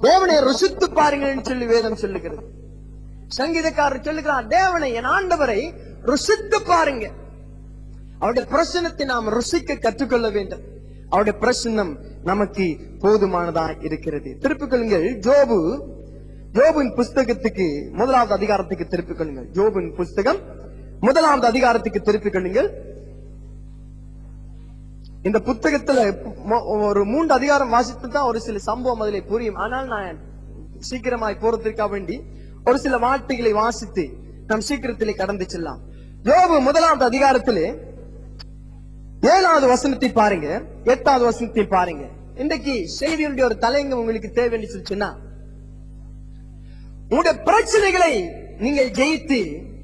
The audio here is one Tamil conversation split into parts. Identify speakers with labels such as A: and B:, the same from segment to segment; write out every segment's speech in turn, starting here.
A: தேவனை ருசித்து பாருங்கள்னு சொல்லி வேதம் சொல்லுகிறது சங்கீதக்காரர் சொல்லுகிறார் தேவனை என் ஆண்டவரை ருசித்து பாருங்க அவருடைய பிரசனத்தை நாம் ருசிக்க கற்றுக்கொள்ள வேண்டும் அவருடைய பிரசன்னம் நமக்கு போதுமானதா இருக்கிறது திருப்பிக் கொள்ளுங்கள் ஜோபு ஜோபின் புஸ்தகத்துக்கு முதலாவது அதிகாரத்துக்கு திருப்பிக் கொள்ளுங்கள் ஜோபின் புஸ்தகம் முதலாவது அதிகாரத்துக்கு திருப்பிக் கொள்ளுங்கள் இந்த புத்தகத்துல மொ- ஒரு மூன்று அதிகாரம் வாசித்து தான் ஒரு சில சம்பவம் அதிலே புரியும் ஆனால் நான் சீக்கிரமாய் போறதற்காக வேண்டி ஒரு சில வார்த்தைகளை வாசித்து நம் சீக்கிரத்திலே கடந்து செல்லாம் யோபு முதலாவது அதிகாரத்திலே ஏழாவது வசனத்தை பாருங்க எட்டாவது வசனத்தை பாருங்க இன்றைக்கு செய்தியுடைய ஒரு தலைங்க உங்களுக்கு தேவைன்னு சொல்லி சொன்னா உங்களுடைய பிரச்சனைகளை நீங்கள் ஜெயித்து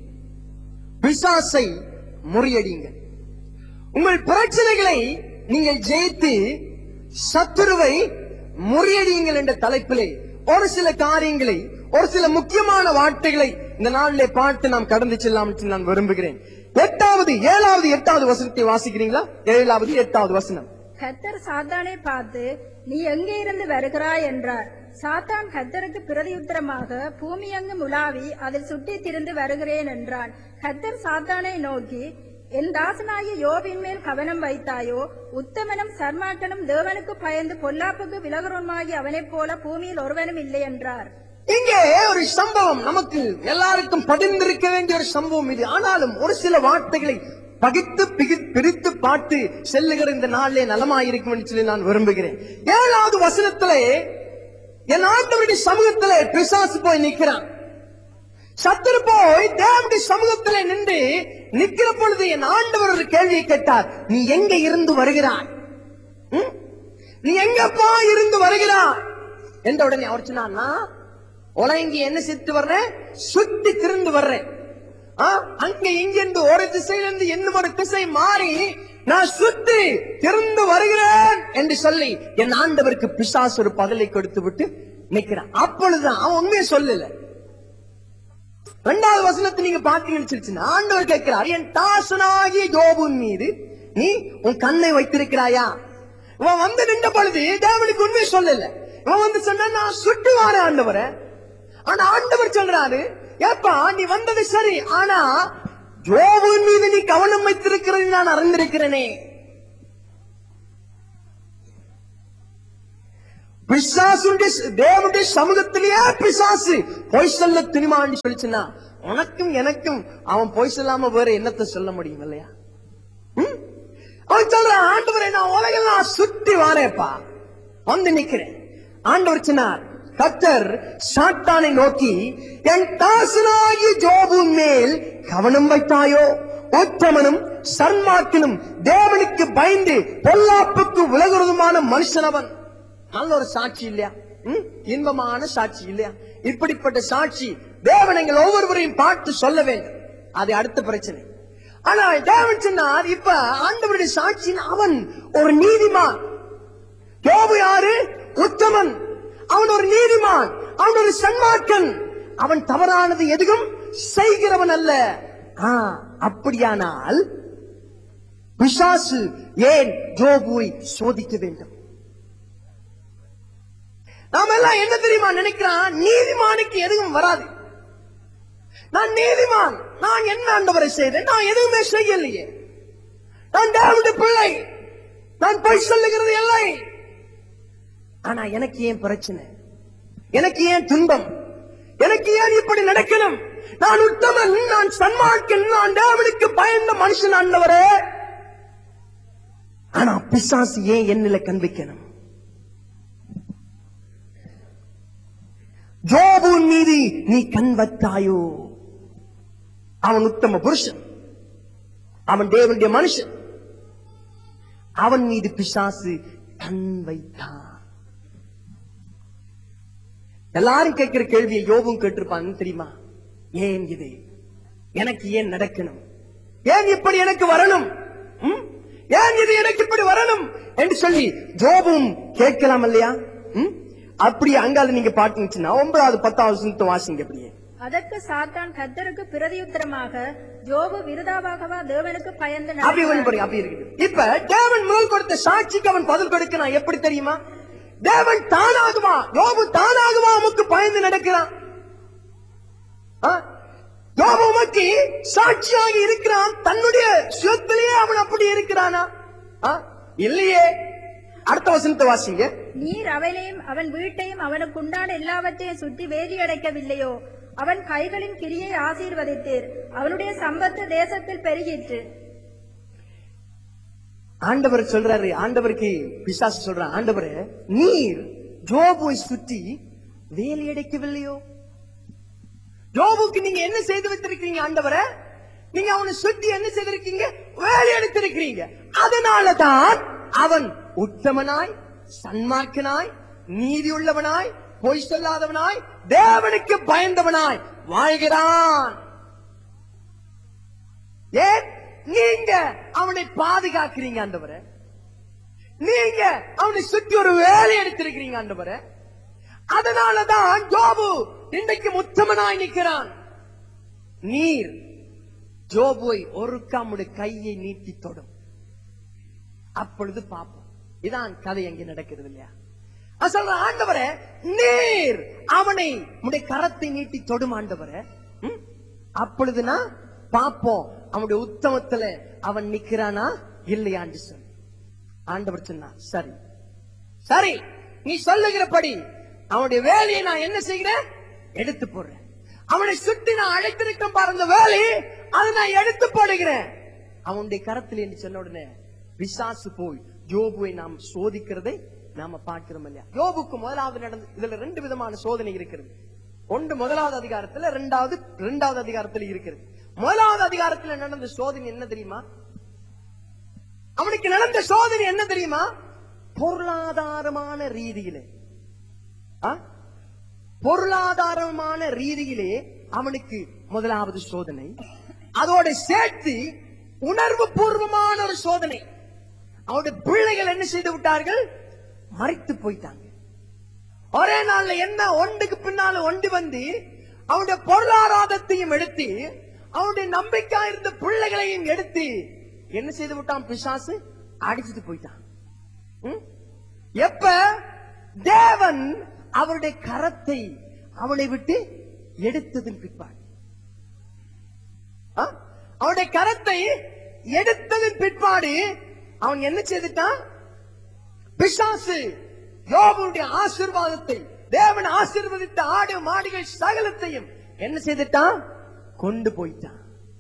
A: பிசாசை முறியடிங்க உங்கள் பிரச்சனைகளை நீங்கள் ஜெயித்து சத்துருவை முறியடியுங்கள் என்ற தலைப்பிலே ஒரு சில காரியங்களை ஒரு சில முக்கியமான வார்த்தைகளை இந்த நாளிலே பார்த்து நாம் கடந்து செல்லாம் என்று நான் விரும்புகிறேன் எட்டாவது ஏழாவது எட்டாவது வசனத்தை வாசிக்கிறீங்களா ஏழாவது எட்டாவது வசனம்
B: கத்தர் சாத்தானை பார்த்து நீ எங்கே இருந்து வருகிறாய் என்றார் சாத்தான் கத்தருக்கு பிரதியுத்தரமாக பூமி எங்கும் உலாவி அதில் சுற்றி திரிந்து வருகிறேன் என்றான் கத்தர் சாத்தானை நோக்கி என் தாசனாகிய யோபின் மேல் கவனம் வைத்தாயோ உத்தமனும் சர்மாட்டனும் தேவனுக்கு பயந்து பொல்லாப்புக்கு விலகுறமாகி அவனைப் போல பூமியில் ஒருவனும் இல்லை என்றார்
A: இங்கே ஒரு சம்பவம் நமக்கு எல்லாருக்கும் பதிந்திருக்க வேண்டிய ஒரு சம்பவம் இது ஆனாலும் ஒரு சில வார்த்தைகளை பகித்து பிகி- பிரித்து பார்த்து செல்லுகிற இந்த நாளிலே நலமாயிருக்கும் என்று சொல்லி நான் விரும்புகிறேன் ஏழாவது வசனத்திலே என் ஆண்டவருடைய சமூகத்திலே பிசாசு போய் நிற்கிறான் சத்துரு போய் தேவனுடைய சமூகத்திலே நின்று நிற்கிற பொழுது என் ஆண்டவர் ஒரு கேள்வியை கேட்டார் நீ எங்க இருந்து வருகிறாய் ம்? நீ எங்கப்பா இருந்து வருகிறாய் என்ற உடனே அவர் சொன்னார் நான் உலகி என்ன செத்து வர்றேன் சுத்தி திருந்து வர்றேன் ஆ, அங்க இங்கிருந்து ஒரு திசையிலிருந்து இன்னும் ஒரு திசை மாறி நான் சுத்தி திருந்து வருகிறேன் என்று சொல்லி என் ஆண்டவருக்கு பிசாசு ஒரு பகலை கொடுத்து விட்டு நிக்கிறான் அப்பொழுதுதான் அவன் உண்மையை சொல்லல இரண்டாவது வசனத்தை நீங்க பாத்தீங்கன்னு சொல்லிச்சுன்னா, ஆண்டவர் கேட்கிறார் என் தாசனாகிய யோபுன் மீது நீ உன் கண்ணை வைத்திருக்கிறாயா இவன் வந்து நின்ற பொழுது தேவனுக்கு உண்மை சொல்லல இவன் வந்து சொன்னா நான் சுட்டு வார ஆண்டவரை ஆனா ஆண்டவர் சொல்றாரு ஏப்பா நீ வந்தது சரி ஆனா யோபுவின் மீது நீ கவனம் வைத்திருக்கிறது நான் அறிந்திருக்கிறேனே பிசாசுடைய தேவனுடைய சமூகத்திலேயே பிசாசு பொய் சொல்ல துணிமான்னு சொல்லிச்சுன்னா உனக்கும் எனக்கும் அவன் பொய் சொல்லாம வேற என்னத்தை சொல்ல முடியும் இல்லையா ம்? அவன் சொல்றான் ஆண்டவரை நான் உலகெல்லாம் சுத்தி வாரேப்பா வந்து நிக்கிறேன் ஆண்டவர் சொன்னார் கத்தர் சாத்தானை நோக்கி என் தாசனாகிய ஜோபுன் மேல் கவனம் வைத்தாயோ உத்தமனும் சன்மார்க்கனும் தேவனுக்கு பயந்து பொல்லாப்புக்கு விலகுறதுமான மனுஷன் அவன் நல்ல ஒரு சாட்சி இல்லையா ம்? இன்பமான சாட்சி இல்லையா இப்படிப்பட்ட சாட்சி தேவன் எங்கள் ஒவ்வொருவரையும் பார்த்து சொல்ல வேண்டும் அது அடுத்த பிரச்சனை ஆனா தேவன் சொன்னார் இப்ப ஆண்டவருடைய சாட்சி அவன் ஒரு நீதிமான் யோபு யாரு உத்தமன் அவன் ஒரு நீதிமான் அவன் ஒரு சன்மார்க்கன் அவன் தவறானது எதுவும் செய்கிறவன் அல்ல ஆ, அப்படியானால் பிசாசு ஏன் ஜோபுவை சோதிக்க வேண்டும் நாம எல்லாம் என்ன தெரியுமா நினைக்கிறான் நீதிமானுக்கு எதுவும் வராது நான் நீதிமான் நான் என்ன ஆண்டவரை செய்தேன் நான் எதுவுமே செய்யலையே நான் தேவனுடைய பிள்ளை நான் பொய் சொல்லுகிறது இல்லை ஆனா எனக்கு ஏன் பிரச்சனை எனக்கு ஏன் துன்பம் எனக்கு ஏன் இப்படி நடக்கணும் நான் உத்தமன் நான் சன்மார்க்கன் நான் தேவனுக்கு பயந்த மனுஷன் ஆண்டவரே ஆனா பிசாசு ஏன் என்னில கண்பிக்கணும் ஜோபுன் மீது நீ கண் வைத்தாயோ அவன் உத்தம புருஷன் அவன் தேவனுடைய மனுஷன் அவன் மீது பிசாசு கண் வைத்தான் எல்லாரும் கேட்கிற கேள்வியை யோபும் கேட்டிருப்பாங்க தெரியுமா ஏன் இது எனக்கு ஏன் நடக்கணும் ஏன் இப்படி எனக்கு வரணும் ம்? ஏன் இது எனக்கு இப்படி வரணும் என்று சொல்லி ஜோபும் கேட்கலாம் இல்லையா ம்? அப்படி அங்கால நீங்க பாத்தீங்கன்னா ஒன்பதாவது பத்தாவது வசனத்தை வாசிங்க அப்படியே
B: அதற்கு சாத்தான் கத்தருக்கு பிரதியுத்தரமாக ஜோபு விருதாவாகவா தேவனுக்கு பயந்து
A: அப்படி
B: நடந்தார்.
A: ஒண்ணு பாருங்க அப்படி இருக்குது இப்ப தேவன் முதல் கொடுத்த சாட்சிக்கு அவன் பதில் கொடுக்கிறான் எப்படி தெரியுமா தேவன் தானாகுமா யோபு தானாகுமா உமக்கு பயந்து நடக்கிறான் ஆ? யோபு உமக்கு சாட்சியாக இருக்கிறான் தன்னுடைய சுயத்திலேயே அவன் அப்படி இருக்கிறானா ஆ? இல்லையே அடுத்த வசனத்தை வாசிங்க
B: நீர் அவனையும் அவன் வீட்டையும் அவனுக்கு உண்டான எல்லாவற்றையும் சுற்றி வேலி அடைக்கவில்லையோ அவன் கைகளின் கிரியை ஆசீர்வதித்தீர் அவனுடைய சம்பத்து தேசத்தில் பெருகிற்று
A: ஆண்டவர் சொல்றாரு ஆண்டவருக்கு பிசாசு சொல்றான் ஆண்டவரே நீர் ஜோபுவை சுற்றி வேலி அடைக்கவில்லையோ ஜோபுக்கு நீங்க என்ன செய்து வைத்திருக்கீங்க ஆண்டவரே நீங்க அவனை சுத்தி என்ன செய்திருக்கீங்க வேலை எடுத்திருக்கிறீங்க அதனாலதான் அவன் உத்தமனாய் சன்மார்க்கனாய் நீதியுள்ளவனாய் பொய் சொல்லாதவனாய் தேவனுக்கு பயந்தவனாய் வாழ்கிறான் ஏன் நீங்க அவனை பாதுகாக்கிறீங்க ஆண்டவரே நீங்க அவனை சுத்தி ஒரு வேலை எடுத்திருக்கிறீங்க ஆண்டவரே அதனாலதான் ஜோபு இன்றைக்கு உத்தமனாய் நிற்கிறான் நீர் ஜோபுவை ஒரு கம்முடைய கையை நீட்டி தொடும் அப்பொழுது பார்ப்போம் இதான் கதை அங்கே நடக்கிறது இல்லையா நான் சொல்றேன் ஆண்டவரே நீர் அவனை உடைய கரத்தை நீட்டி தொடும் ஆண்டவரே ம்? அப்பொழுதுனா பார்ப்போம் அவனுடைய உத்தமத்துல அவன் நிக்கிறானா இல்லையான்னு சொல்லி ஆண்டவர் சொன்னா சரி சரி நீ சொல்லுகிறபடி அவனுடைய வேலையை நான் என்ன செய்கிறேன் எடுத்து போடுறேன் அவனை சுத்தி நான் அழைத்திருக்கேன் பாரு அந்த வேலையை அதை நான் எடுத்து போடுகிறேன் அவனுடைய கரத்தில் என்று சொன்ன உடனே பிசாசு போய் யோபுவை நாம் சோதிக்கிறதை நாம பார்க்கிறோம் இல்லையா யோபுக்கு முதலாவது நடந்து இதுல ரெண்டு விதமான சோதனை இருக்கிறது ஒன்று முதலாவது அதிகாரத்துல ரெண்டாவது இரண்டாவது அதிகாரத்துல இருக்கிறது முதலாவது அதிகாரத்துல நடந்த சோதனை என்ன தெரியுமா அவனுக்கு நடந்த சோதனை என்ன தெரியுமா பொருளாதாரமான ரீதியிலே ஆ? பொருளாதாரமான ரீதியிலே அவனுக்கு முதலாவது சோதனை அதோட சேர்த்து உணர்வு பூர்வமான ஒரு சோதனை அவனுடைய பிள்ளைகள் என்ன செய்து விட்டார்கள் மறித்து போயிட்டாங்க ஒரே நாள்ல என்ன ஒன்றுக்கு பின்னால ஒன்று வந்து அவனுடைய பொருளாதாரத்தையும் எடுத்து அவனுடைய நம்பிக்கை இருந்த பிள்ளைகளையும் எடுத்து என்ன செய்து விட்டான் பிசாசு அடிச்சுட்டு போயிட்டான் ம்? எப்ப தேவன் அவருடைய கரத்தை அவனை விட்டு எடுத்ததின் பிற்பாடு ஆ? அவனுடைய கரத்தை எடுத்ததின் பிற்பாடு அவன் என்ன செய்துட்டான் பிசாசு யோபுடைய ஆசீர்வாதத்தை தேவன் ஆசீர்வதித்த ஆடு மாடுகள் சகலத்தையும் என்ன செய்துட்டான் கொண்டு போயிட்டான்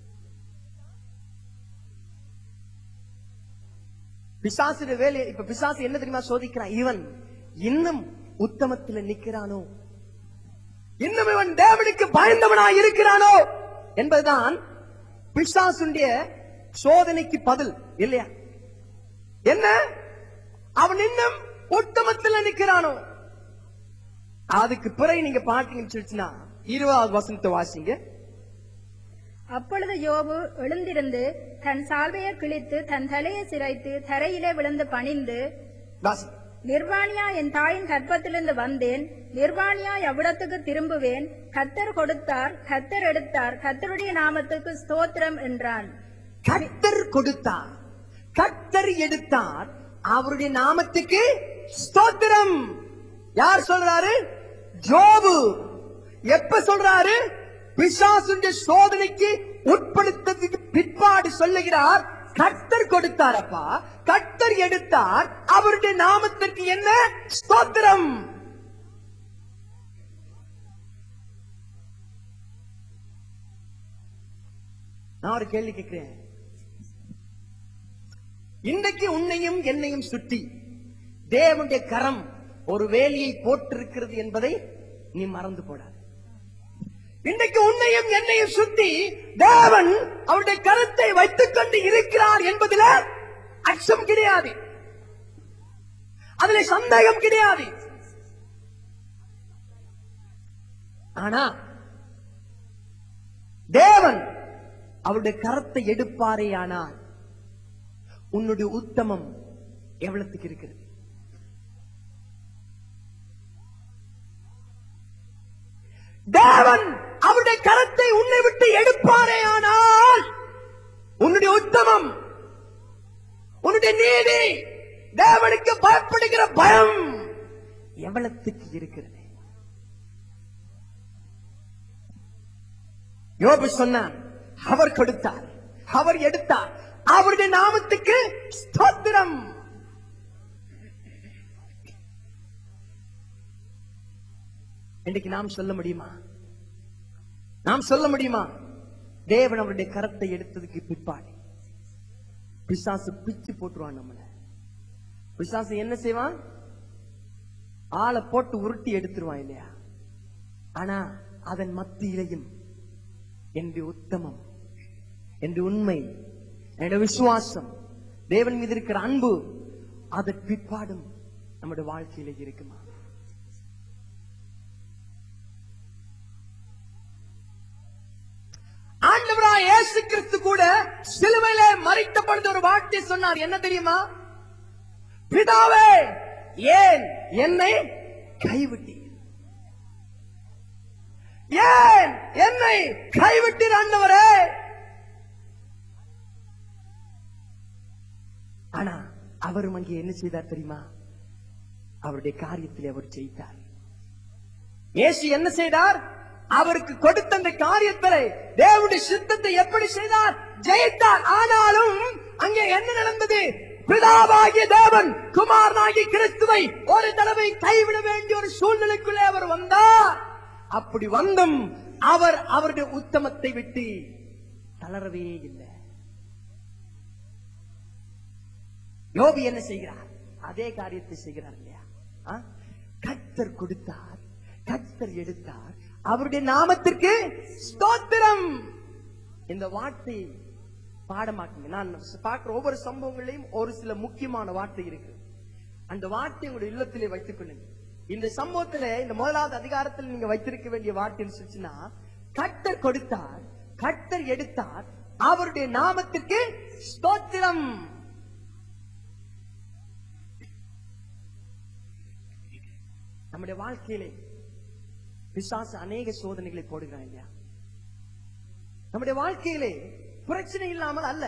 A: பிசாசுடைய வேலை இப்ப பிசாசு என்ன தெரியுமா சோதிக்கிறான் இவன் இன்னும் உத்தமத்துல நிக்கிறானோ இன்னும் இவன் தேவனுக்கு பயந்தவனாய் இருக்கிறானோ என்பதுதான் பிசாசுடைய சோதனைக்கு பதில் இல்லையா என்ன அவன் இன்னும் உத்தமத்துல நிக்கிறானோ அதுக்கு பிறகு நீங்க பாத்தீங்கன்னு சொல்லிச்சுன்னா இருபதாவது வசனத்தை வாசிங்க
B: அப்பொழுது யோபு எழுந்திருந்து தன் சால்வையை கிழித்து தன் தலையை சிரைத்து தரையிலே விழுந்து பணிந்து
A: வாசி
B: நிர்வாணியா என் தாயின் கற்பத்திலிருந்து வந்தேன் நிர்வாணியா எவ்விடத்துக்கு திரும்புவேன் கத்தர் கொடுத்தார் கத்தர் எடுத்தார் கத்தருடைய நாமத்துக்கு ஸ்தோத்திரம் என்றான்
A: கர்த்தர் கொடுத்தார் கர்த்தர் எடுத்தார் அவருடைய நாமத்துக்கு ஸ்தோத்திரம் யார் சொல்றாரு ஜோபு எப்ப சொல்றாரு பிசாசுடைய சோதனைக்கு உட்படுத்ததுக்கு பிற்பாடு சொல்லுகிறார் கர்த்தர் கொடுத்தாரப்பா கர்த்தர் எடுத்தார் அவருடைய நாமத்திற்கு என்ன ஸ்தோத்திரம் நான் ஒரு கேள்வி கேட்கிறேன் இன்றைக்கு உன்னையும் என்னையும் சுற்றி தேவனுடைய கரம் ஒரு வேலியை போட்டிருக்கிறது என்பதை நீ மறந்து போடாது இன்றைக்கு உன்னையும் என்னையும் சுத்தி தேவன் அவருடைய கரத்தை வைத்துக் கொண்டு இருக்கிறார் என்பதில் அச்சம் கிடையாது அதுல சந்தேகம் கிடையாது ஆனா தேவன் அவருடைய கரத்தை எடுப்பாரே ஆனால் உன்னுடைய உத்தமம் எவ்வளவுக்கு இருக்கிறது தேவன் அவருடைய கரத்தை உன்னை விட்டு எடுப்பாரே ஆனால் உன்னுடைய உத்தமம் உன்னுடைய நீதி தேவனுக்கு பயப்படுகிற பயம் எவ்வளத்துக்கு இருக்கிறது யோபு சொன்னான் அவர் கொடுத்தார் அவர் எடுத்தார் அவருடைய நாமத்துக்கு ஸ்தோத்திரம் இன்னைக்கு நாம் சொல்ல முடியுமா நாம் சொல்ல முடியுமா தேவன் அவருடைய கரத்தை எடுத்ததுக்கு பிற்பாடு பிசாசு பிச்சு போட்டுருவான் நம்மள பிசாசு என்ன செய்வான் ஆளை போட்டு உருட்டி எடுத்துருவான் இல்லையா ஆனா அதன் மத்தியிலையும் என்று உத்தமம் என்று உண்மை என்னுடைய விசுவாசம் தேவன் மீது இருக்கிற அன்பு அதன் பிற்பாடும் நம்முடைய வாழ்க்கையில இருக்குமா ஆண்டவராய் இயேசு கிறிஸ்து கூட சிலுவையிலே மறித்த பொழுது ஒரு வார்த்தை சொன்னார் என்ன தெரியுமா பிதாவே ஏன் என்னை கைவிட்டீர் ஏன் என்னை கைவிட்டீர் ஆண்டவரே ஆனா அவரும் அங்கே என்ன செய்தார் தெரியுமா அவருடைய காரியத்தில் அவர் ஜெயித்தார் இயேசு என்ன செய்தார் அவருக்கு கொடுத்த அந்த காரியத்தை தேவனுடைய சித்தத்தை எப்படி செய்தார் ஜெயித்தார் ஆனாலும் அங்கே என்ன நடந்தது பிதாவாகிய தேவன் குமாரனாகிய கிறிஸ்துவை ஒரு தடவை கைவிட வேண்டிய ஒரு சூழ்நிலைக்குள்ளே அவர் வந்தார் அப்படி வந்தும் அவர் அவருடைய உத்தமத்தை விட்டு தளரவே இல்லை யோபி என்ன செய்கிறார் அதே காரியத்தை செய்கிறார் இல்லையா ஆ? கர்த்தர் கொடுத்தார் கர்த்தர் எடுத்தார் அவருடைய நாமத்திற்கு ஸ்தோத்திரம் இந்த வார்த்தை பாடமாக்குங்க நான் பார்க்கிற ஒவ்வொரு சம்பவங்களையும் ஒரு சில முக்கியமான வார்த்தை இருக்கு அந்த வார்த்தை உங்களுடைய இல்லத்திலே வைத்துக் கொள்ளுங்க இந்த சம்பவத்துல இந்த முதலாவது அதிகாரத்தில் நீங்க வைத்திருக்க வேண்டிய வார்த்தைன்னு சொல்லிச்சுன்னா கர்த்தர் கொடுத்தார் கர்த்தர் எடுத்தார் அவருடைய நாமத்திற்கு ஸ்தோத்திரம் நம்முடைய வாழ்க்கையிலே பிசாசு அநேக சோதனைகளை போடுகிறான் இல்லையா நம்முடைய வாழ்க்கையிலே பிரச்சனை இல்லாமல் அல்ல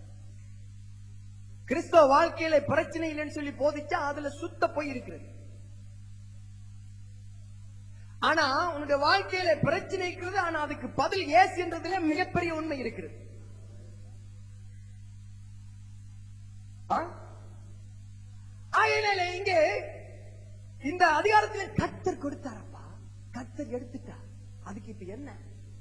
A: கிறிஸ்தவ வாழ்க்கையில பிரச்சனை இல்லைன்னு சொல்லி போதிச்சா அதுல சுத்த போய் இருக்கிறது ஆனா உன்னுடைய வாழ்க்கையில பிரச்சனை இருக்கிறது ஆனா அதுக்கு பதில் ஏசு என்றதுல மிகப்பெரிய உண்மை இருக்கிறது ஆ? ஆகையினால இங்கே இந்த அதிகாரத்தில் கத்தர் கொடுத்தாரப்பா கத்தர் எடுத்துட்டார் அதுக்கு இப்ப என்ன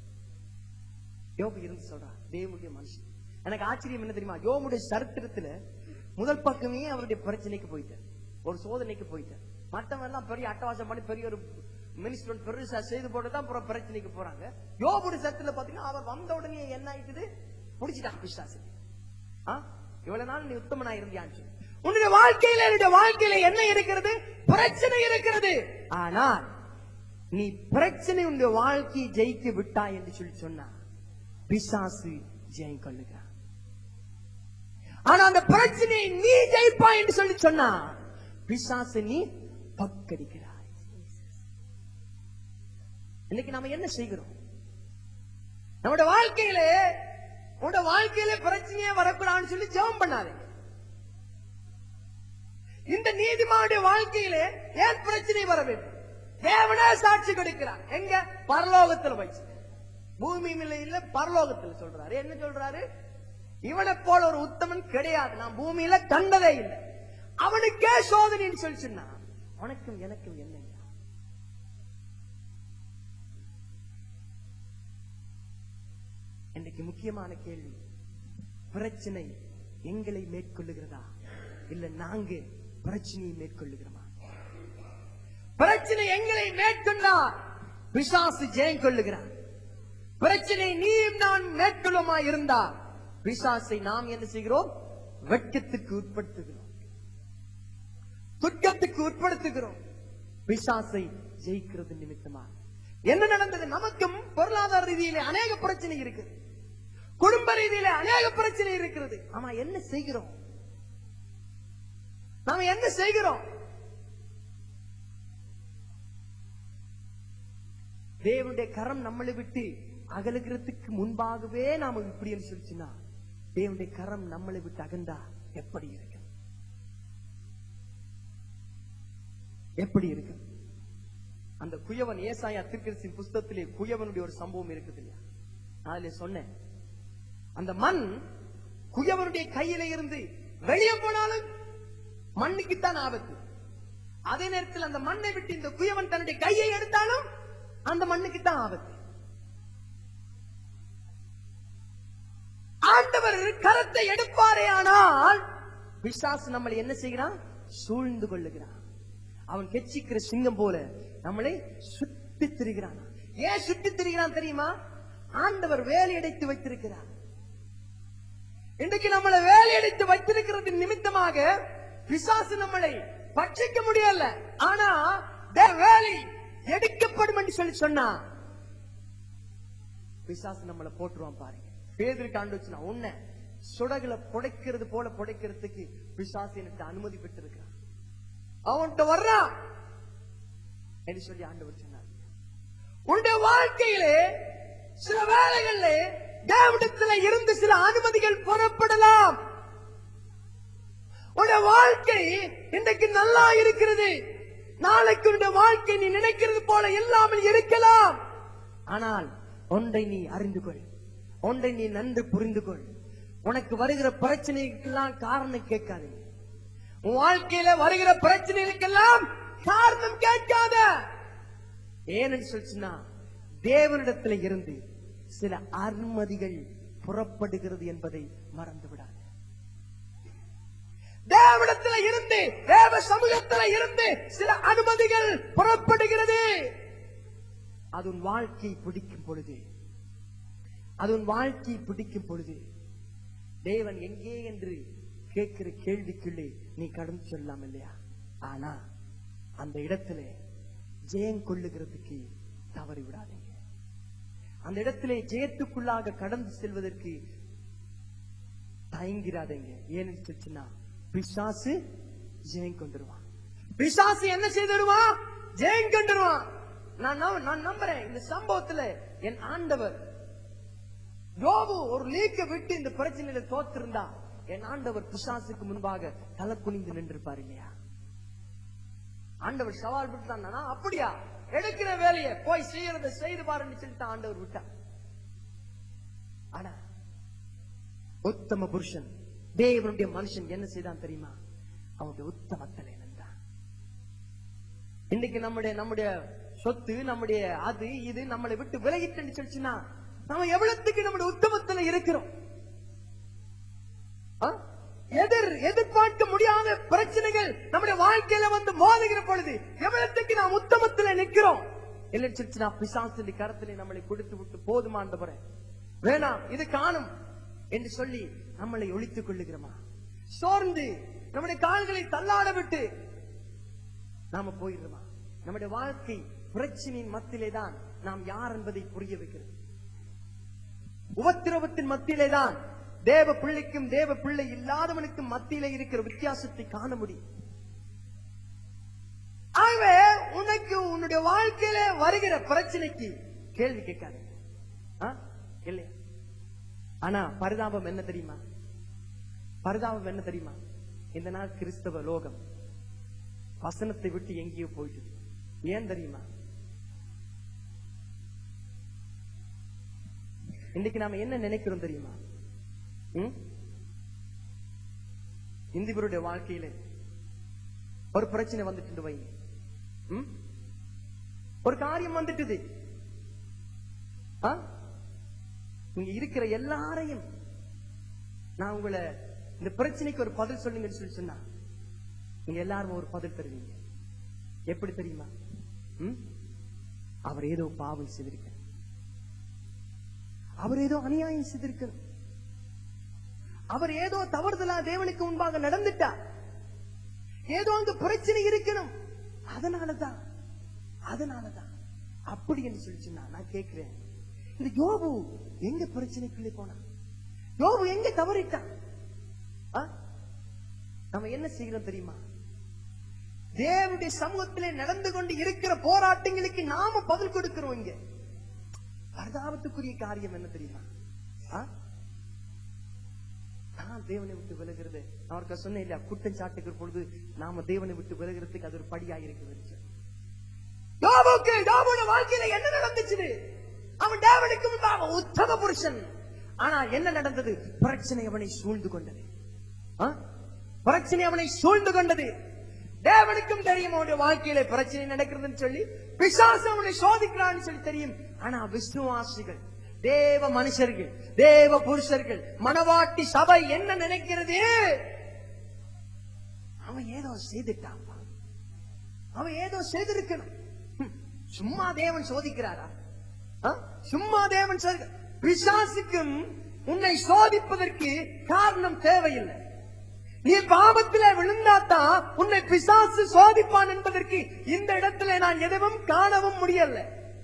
A: யோபு இருந்து சொல்றா தேவனுடைய மனுஷன் எனக்கு ஆச்சரியம் என்ன தெரியுமா யோமுடைய சரித்திரத்துல முதல் பக்கமே அவருடைய பிரச்சனைக்கு போயிட்டார் ஒரு சோதனைக்கு போயிட்டார் மத்தவங்க எல்லாம் பெரிய அட்டவாசம் பண்ணி பெரிய ஒரு மினிஸ்டர் பெருசா செய்து போட்டு தான் அப்புறம் பிரச்சனைக்கு போறாங்க யோபுடைய சத்துல பாத்தீங்கன்னா அவர் வந்த உடனே என்ன ஆயிட்டுது முடிச்சிட்டான் பிசாசு ஆ? இவ்வளவு நாள் நீ உத்தமனா இருந்தியான்னு சொல்லி. உன்னுடைய வாழ்க்கையில என்னுடைய வாழ்க்கையில என்ன இருக்கிறது பிரச்சனை இருக்கிறது ஆனால் நீ பிரச்சனை உன்னுடைய வாழ்க்கையை ஜெயிக்க விட்டாய் என்று சொல்லி சொன்னா பிசாசு ஜெயம் கொள்ளுகிறான் ஆனா அந்த பிரச்சனையை நீ ஜெயிப்பாய் என்று சொல்லி சொன்னா பிசாசு நீ பக்கடிக்கிறாய் இன்னைக்கு நாம என்ன செய்கிறோம் நம்முடைய வாழ்க்கையிலே உன்னோட வாழ்க்கையில பிரச்சனையே வரக்கூடாதுன்னு சொல்லி ஜெபம் பண்ணாதே இந்த நீதிமானுடைய வாழ்க்கையிலே ஏன் பிரச்சனை வர வேண்டும் தேவனே சாட்சி கொடுக்கிறார் எங்க பரலோகத்துல வச்சு பூமியில இல்ல பரலோகத்துல சொல்றாரு என்ன சொல்றாரு இவனை போல ஒரு உத்தமன் கிடையாது நான் பூமியில கண்டதே இல்லை அவனுக்கே சோதனைன்னு சொல்லி சொன்னா உனக்கும் எனக்கும் என்னங்க இன்னைக்கு முக்கியமான கேள்வி பிரச்சனை எங்களை மேற்கொள்ளுகிறதா இல்ல நாங்க பிரச்சனையை மேற்கொள்ளுகிறோமா பிரச்சனை எங்களை மேற்கொண்டா பிசாசு ஜெயம் கொள்ளுகிறான் பிரச்சனை நீயும் நான் மேற்கொள்ளுமா இருந்தா பிசாசை நாம் என்ன செய்கிறோம் வெட்கத்துக்கு உட்படுத்துகிறோம் துக்கத்துக்கு உட்படுத்துகிறோம் பிசாசை ஜெயிக்கிறது நிமித்தமா என்ன நடந்தது நமக்கும் பொருளாதார ரீதியிலே அநேக பிரச்சனை இருக்குது குடும்ப ரீதியிலே அநேக பிரச்சனை இருக்கிறது ஆமா என்ன செய்கிறோம் நாம என்ன செய்கிறோம் தேவனுடைய கரம் நம்மளை விட்டு அகலுகிறதுக்கு முன்பாகவே நாம இப்படி என்று சொல்லிச்சுன்னா தேவனுடைய கரம் நம்மளை விட்டு அகண்டா எப்படி இருக்கும் எப்படி இருக்கு அந்த குயவன் ஏசாயா திருக்கரசின் புஸ்தகத்திலே குயவனுடைய ஒரு சம்பவம் இருக்குது இல்லையா நான் அதுல சொன்னேன் அந்த மண் குயவனுடைய கையில இருந்து வெளியே போனாலும் மண்ணுக்குத்தான் ஆபத்து அதே நேரத்தில் அந்த மண்ணை விட்டு இந்த குயவன் தன்னுடைய கையை எடுத்தாலும் அந்த மண்ணுக்குத்தான் ஆபத்து ஆண்டவர் கரத்தை எடுப்பாரே ஆனால் பிசாசு நம்மளை என்ன செய்கிறான் சூழ்ந்து கொள்ளுகிறான் அவன் கெச்சிக்கிற சிங்கம் போல நம்மளை சுத்தி திரிகிறான் ஏன் சுத்தி திரிகிறான் தெரியுமா ஆண்டவர் வேலையடைத்து வைத்திருக்கிறார் இன்றைக்கு நம்மளை வேலையடைத்து வைத்திருக்கிறது நிமித்தமாக பிசாசு நம்மளை பட்சிக்க முடியல ஆனா தேவ வேலை எடுக்கப்படும் என்று சொல்லி சொன்னா பிசாசு நம்மளை போட்டுருவான் பாருங்க பேதருக்கு ஆண்டு வச்சுனா உன்னை சுடகுல புடைக்கிறது போல புடைக்கிறதுக்கு பிசாசு எனக்கு அனுமதி பெற்றிருக்கிறான் அவன்கிட்ட வர்றான் என்று சொல்லி ஆண்டவர் சொன்னார் உன்னுடைய வாழ்க்கையிலே சில வேளைகளிலே தேவனிடத்துல இருந்து சில அனுமதிகள் புறப்படலாம் உன்னுடைய வாழ்க்கை இன்றைக்கு நல்லா இருக்கிறது நாளைக்கு உன்னுடைய வாழ்க்கை நீ நினைக்கிறது போல இல்லாமல் இருக்கலாம் ஆனால் ஒன்றை நீ அறிந்து கொள் ஒன்றை நீ நன்கு புரிந்து கொள் உனக்கு வருகிற பிரச்சனைக்கெல்லாம் காரணம் கேட்காதே உன் வாழ்க்கையில வருகிற பிரச்சனைகளுக்கெல்லாம் காரணம் கேட்காத ஏன்னு சொல்லிச்சுன்னா தேவனிடத்துல இருந்து சில அனுமதிகள் புறப்படுகிறது என்பதை மறந்து விடாது தேவனிடத்துல இருந்து தேவ சமூகத்துல இருந்து சில அனுமதிகள் புறப்படுகிறது அது உன் வாழ்க்கை பிடிக்கும் பொழுது அது உன் வாழ்க்கை பிடிக்கும் பொழுது தேவன் எங்கே என்று கேட்கிற கேள்விக்குள்ளே நீ கடந்து சொல்லலாம் இல்லையா ஆனா அந்த இடத்துல ஜெயம் கொள்ளுகிறதுக்கு தவறி விடாதீங்க அந்த இடத்திலே ஜெயத்துக்குள்ளாக கடந்து செல்வதற்கு தயங்கிறாதீங்க ஏன்னு சொல்லிச்சுன்னா பிசாசு ஜெயம் கொண்டுருவான் பிசாசு என்ன செய்திருவான் ஜெயம் கொண்டுருவான் நான் நம்ப- நான் நம்புறேன் இந்த சம்பவத்துல என் ஆண்டவர் யோபு ஒரு லீக்க விட்டு இந்த பிரச்சனையில தோத்திருந்தா என் ஆண்டவர் பிசாசுக்கு முன்பாக தலை குனிந்து நின்றிருப்பார் இல்லையா ஆண்டவர் சவால் விட்டுட்டான்னா அப்படியா எடுக்கிற வேலையை போய் செய்யறதை செய்து பாருன்னு சொல்லிட்டு ஆண்டவர் விட்டார் ஆனா உத்தம புருஷன் தேவனுடைய மனுஷன் என்ன செய்தான் தெரியுமா அவனுடைய உத்தமத்தில் இருந்தான் இன்னைக்கு நம்முடைய நம்முடைய சொத்து நம்முடைய அது இது நம்மளை விட்டு விலகிட்டு சொல்லிச்சுன்னா நம்ம எவ்வளவுக்கு நம்முடைய உத்தமத்துல இருக்கிறோம் ஆ? எதிர் எதிர்பார்க்க முடியாத பிரச்சனைகள் நம்முடைய வாழ்க்கையில வந்து மோதுகிற பொழுது எவ்வளவுக்கு நாம் உத்தமத்துல நிக்கிறோம் இல்லைன்னு சொல்லிச்சுன்னா பிசாசு கரத்திலே நம்மளை கொடுத்து விட்டு போதுமாண்டவரே வேணாம் இது காணும் என்று சொல்லி நம்மளை ஒழித்துக் கொள்ளுகிறோமா சோர்ந்து நம்முடைய கால்களை தள்ளாட விட்டு நாம போயிடுறோமா நம்முடைய வாழ்க்கை பிரச்சனையின் மத்தியிலே தான் நாம் யார் என்பதை புரிய வைக்கிறது உபத்திரவத்தின் மத்தியிலே தான் தேவ பிள்ளைக்கும் தேவ பிள்ளை இல்லாதவனுக்கும் மத்தியிலே இருக்கிற வித்தியாசத்தை காண முடியும் ஆகவே உனக்கு உன்னுடைய வாழ்க்கையில வருகிற பிரச்சனைக்கு கேள்வி கேட்காது ஆ? இல்லையா ஆனா பரிதாபம் என்ன தெரியுமா பரிதாபம் என்ன தெரியுமா இந்த நாள் கிறிஸ்தவ லோகம் வசனத்தை விட்டு எங்கேயோ போயிட்டு ஏன் தெரியுமா இன்னைக்கு நாம என்ன நினைக்கிறோம் தெரியுமா ம்? இந்திவருடைய வாழ்க்கையில ஒரு பிரச்சனை வந்துட்டு வைங்க ம்? ஒரு காரியம் வந்துட்டுது ஆ? இங்க இருக்கிற எல்லாரையும் நான் உங்களை இந்த பிரச்சனைக்கு ஒரு பதில் சொல்லுங்கன்னு சொல்லி சொன்னா நீங்க எல்லாரும் ஒரு பதில் தருவீங்க எப்படி தெரியுமா ம்? அவர் ஏதோ பாவம் செய்திருக்க அவர் ஏதோ அநியாயம் செய்திருக்கிறார் அவர் ஏதோ தவறுதலா தேவனுக்கு முன்பாக நடந்துட்டார் ஏதோ அங்க பிரச்சனை இருக்கணும் அதனாலதான் அதனாலதான் அப்படி என்று சொல்லி சொன்னா நான் கேட்கிறேன் இந்த யோபு எங்க பிரச்சனைக்குள்ளே போனான் யோபு எங்க தவறிட்டான் ஆ? நம்ம என்ன செய்கிறோம் தெரியுமா தேவனுடைய சமூகத்திலே நடந்து கொண்டு இருக்கிற போராட்டங்களுக்கு நாம பதில் கொடுக்கிறோம் இங்க பரிதாபத்துக்குரிய காரியம் என்ன தெரியுமா ஆ? நான் தேவனை விட்டு விலகிறது நான் அவருக்கு சொன்னேன் இல்லையா குற்றம் சாட்டுகிற பொழுது நாம தேவனை விட்டு விலகிறதுக்கு அது ஒரு படியாக இருக்குது யோபுக்கு யோபுடைய வாழ்க்கையில என்ன நடந்துச்சு அவன் தேவனுக்கு முன்பாக உத்தம புருஷன் ஆனா என்ன நடந்தது பிரச்சனை அவனை சூழ்ந்து கொண்டது ஆ? பிரச்சனை அவனை சூழ்ந்து கொண்டது தேவனுக்கும் தெரியும் அவனுடைய வாழ்க்கையில பிரச்சனை நடக்கிறதுன்னு சொல்லி பிசாசு அவனை சோதிக்கிறான்னு சொல்லி தெரியும் ஆனா விசுவாசிகள் தேவ மனுஷர்கள் தேவ புருஷர்கள் மனவாட்டி சபை என்ன நினைக்கிறது அவன் ஏதோ செய்துட்டான் அவன் ஏதோ செய்திருக்கணும் ஹம், சும்மா தேவன் சோதிக்கிறாரா ஆ? சும்மா தேவன் சோதி- பிசாசுக்கும் உன்னை சோதிப்பதற்கு காரணம் தேவையில்லை நீ பாவத்தில விழுந்தாதான் உன்னை பிசாசு சோதிப்பான் என்பதற்கு இந்த இடத்துல நான் எதுவும் காணவும் முடியல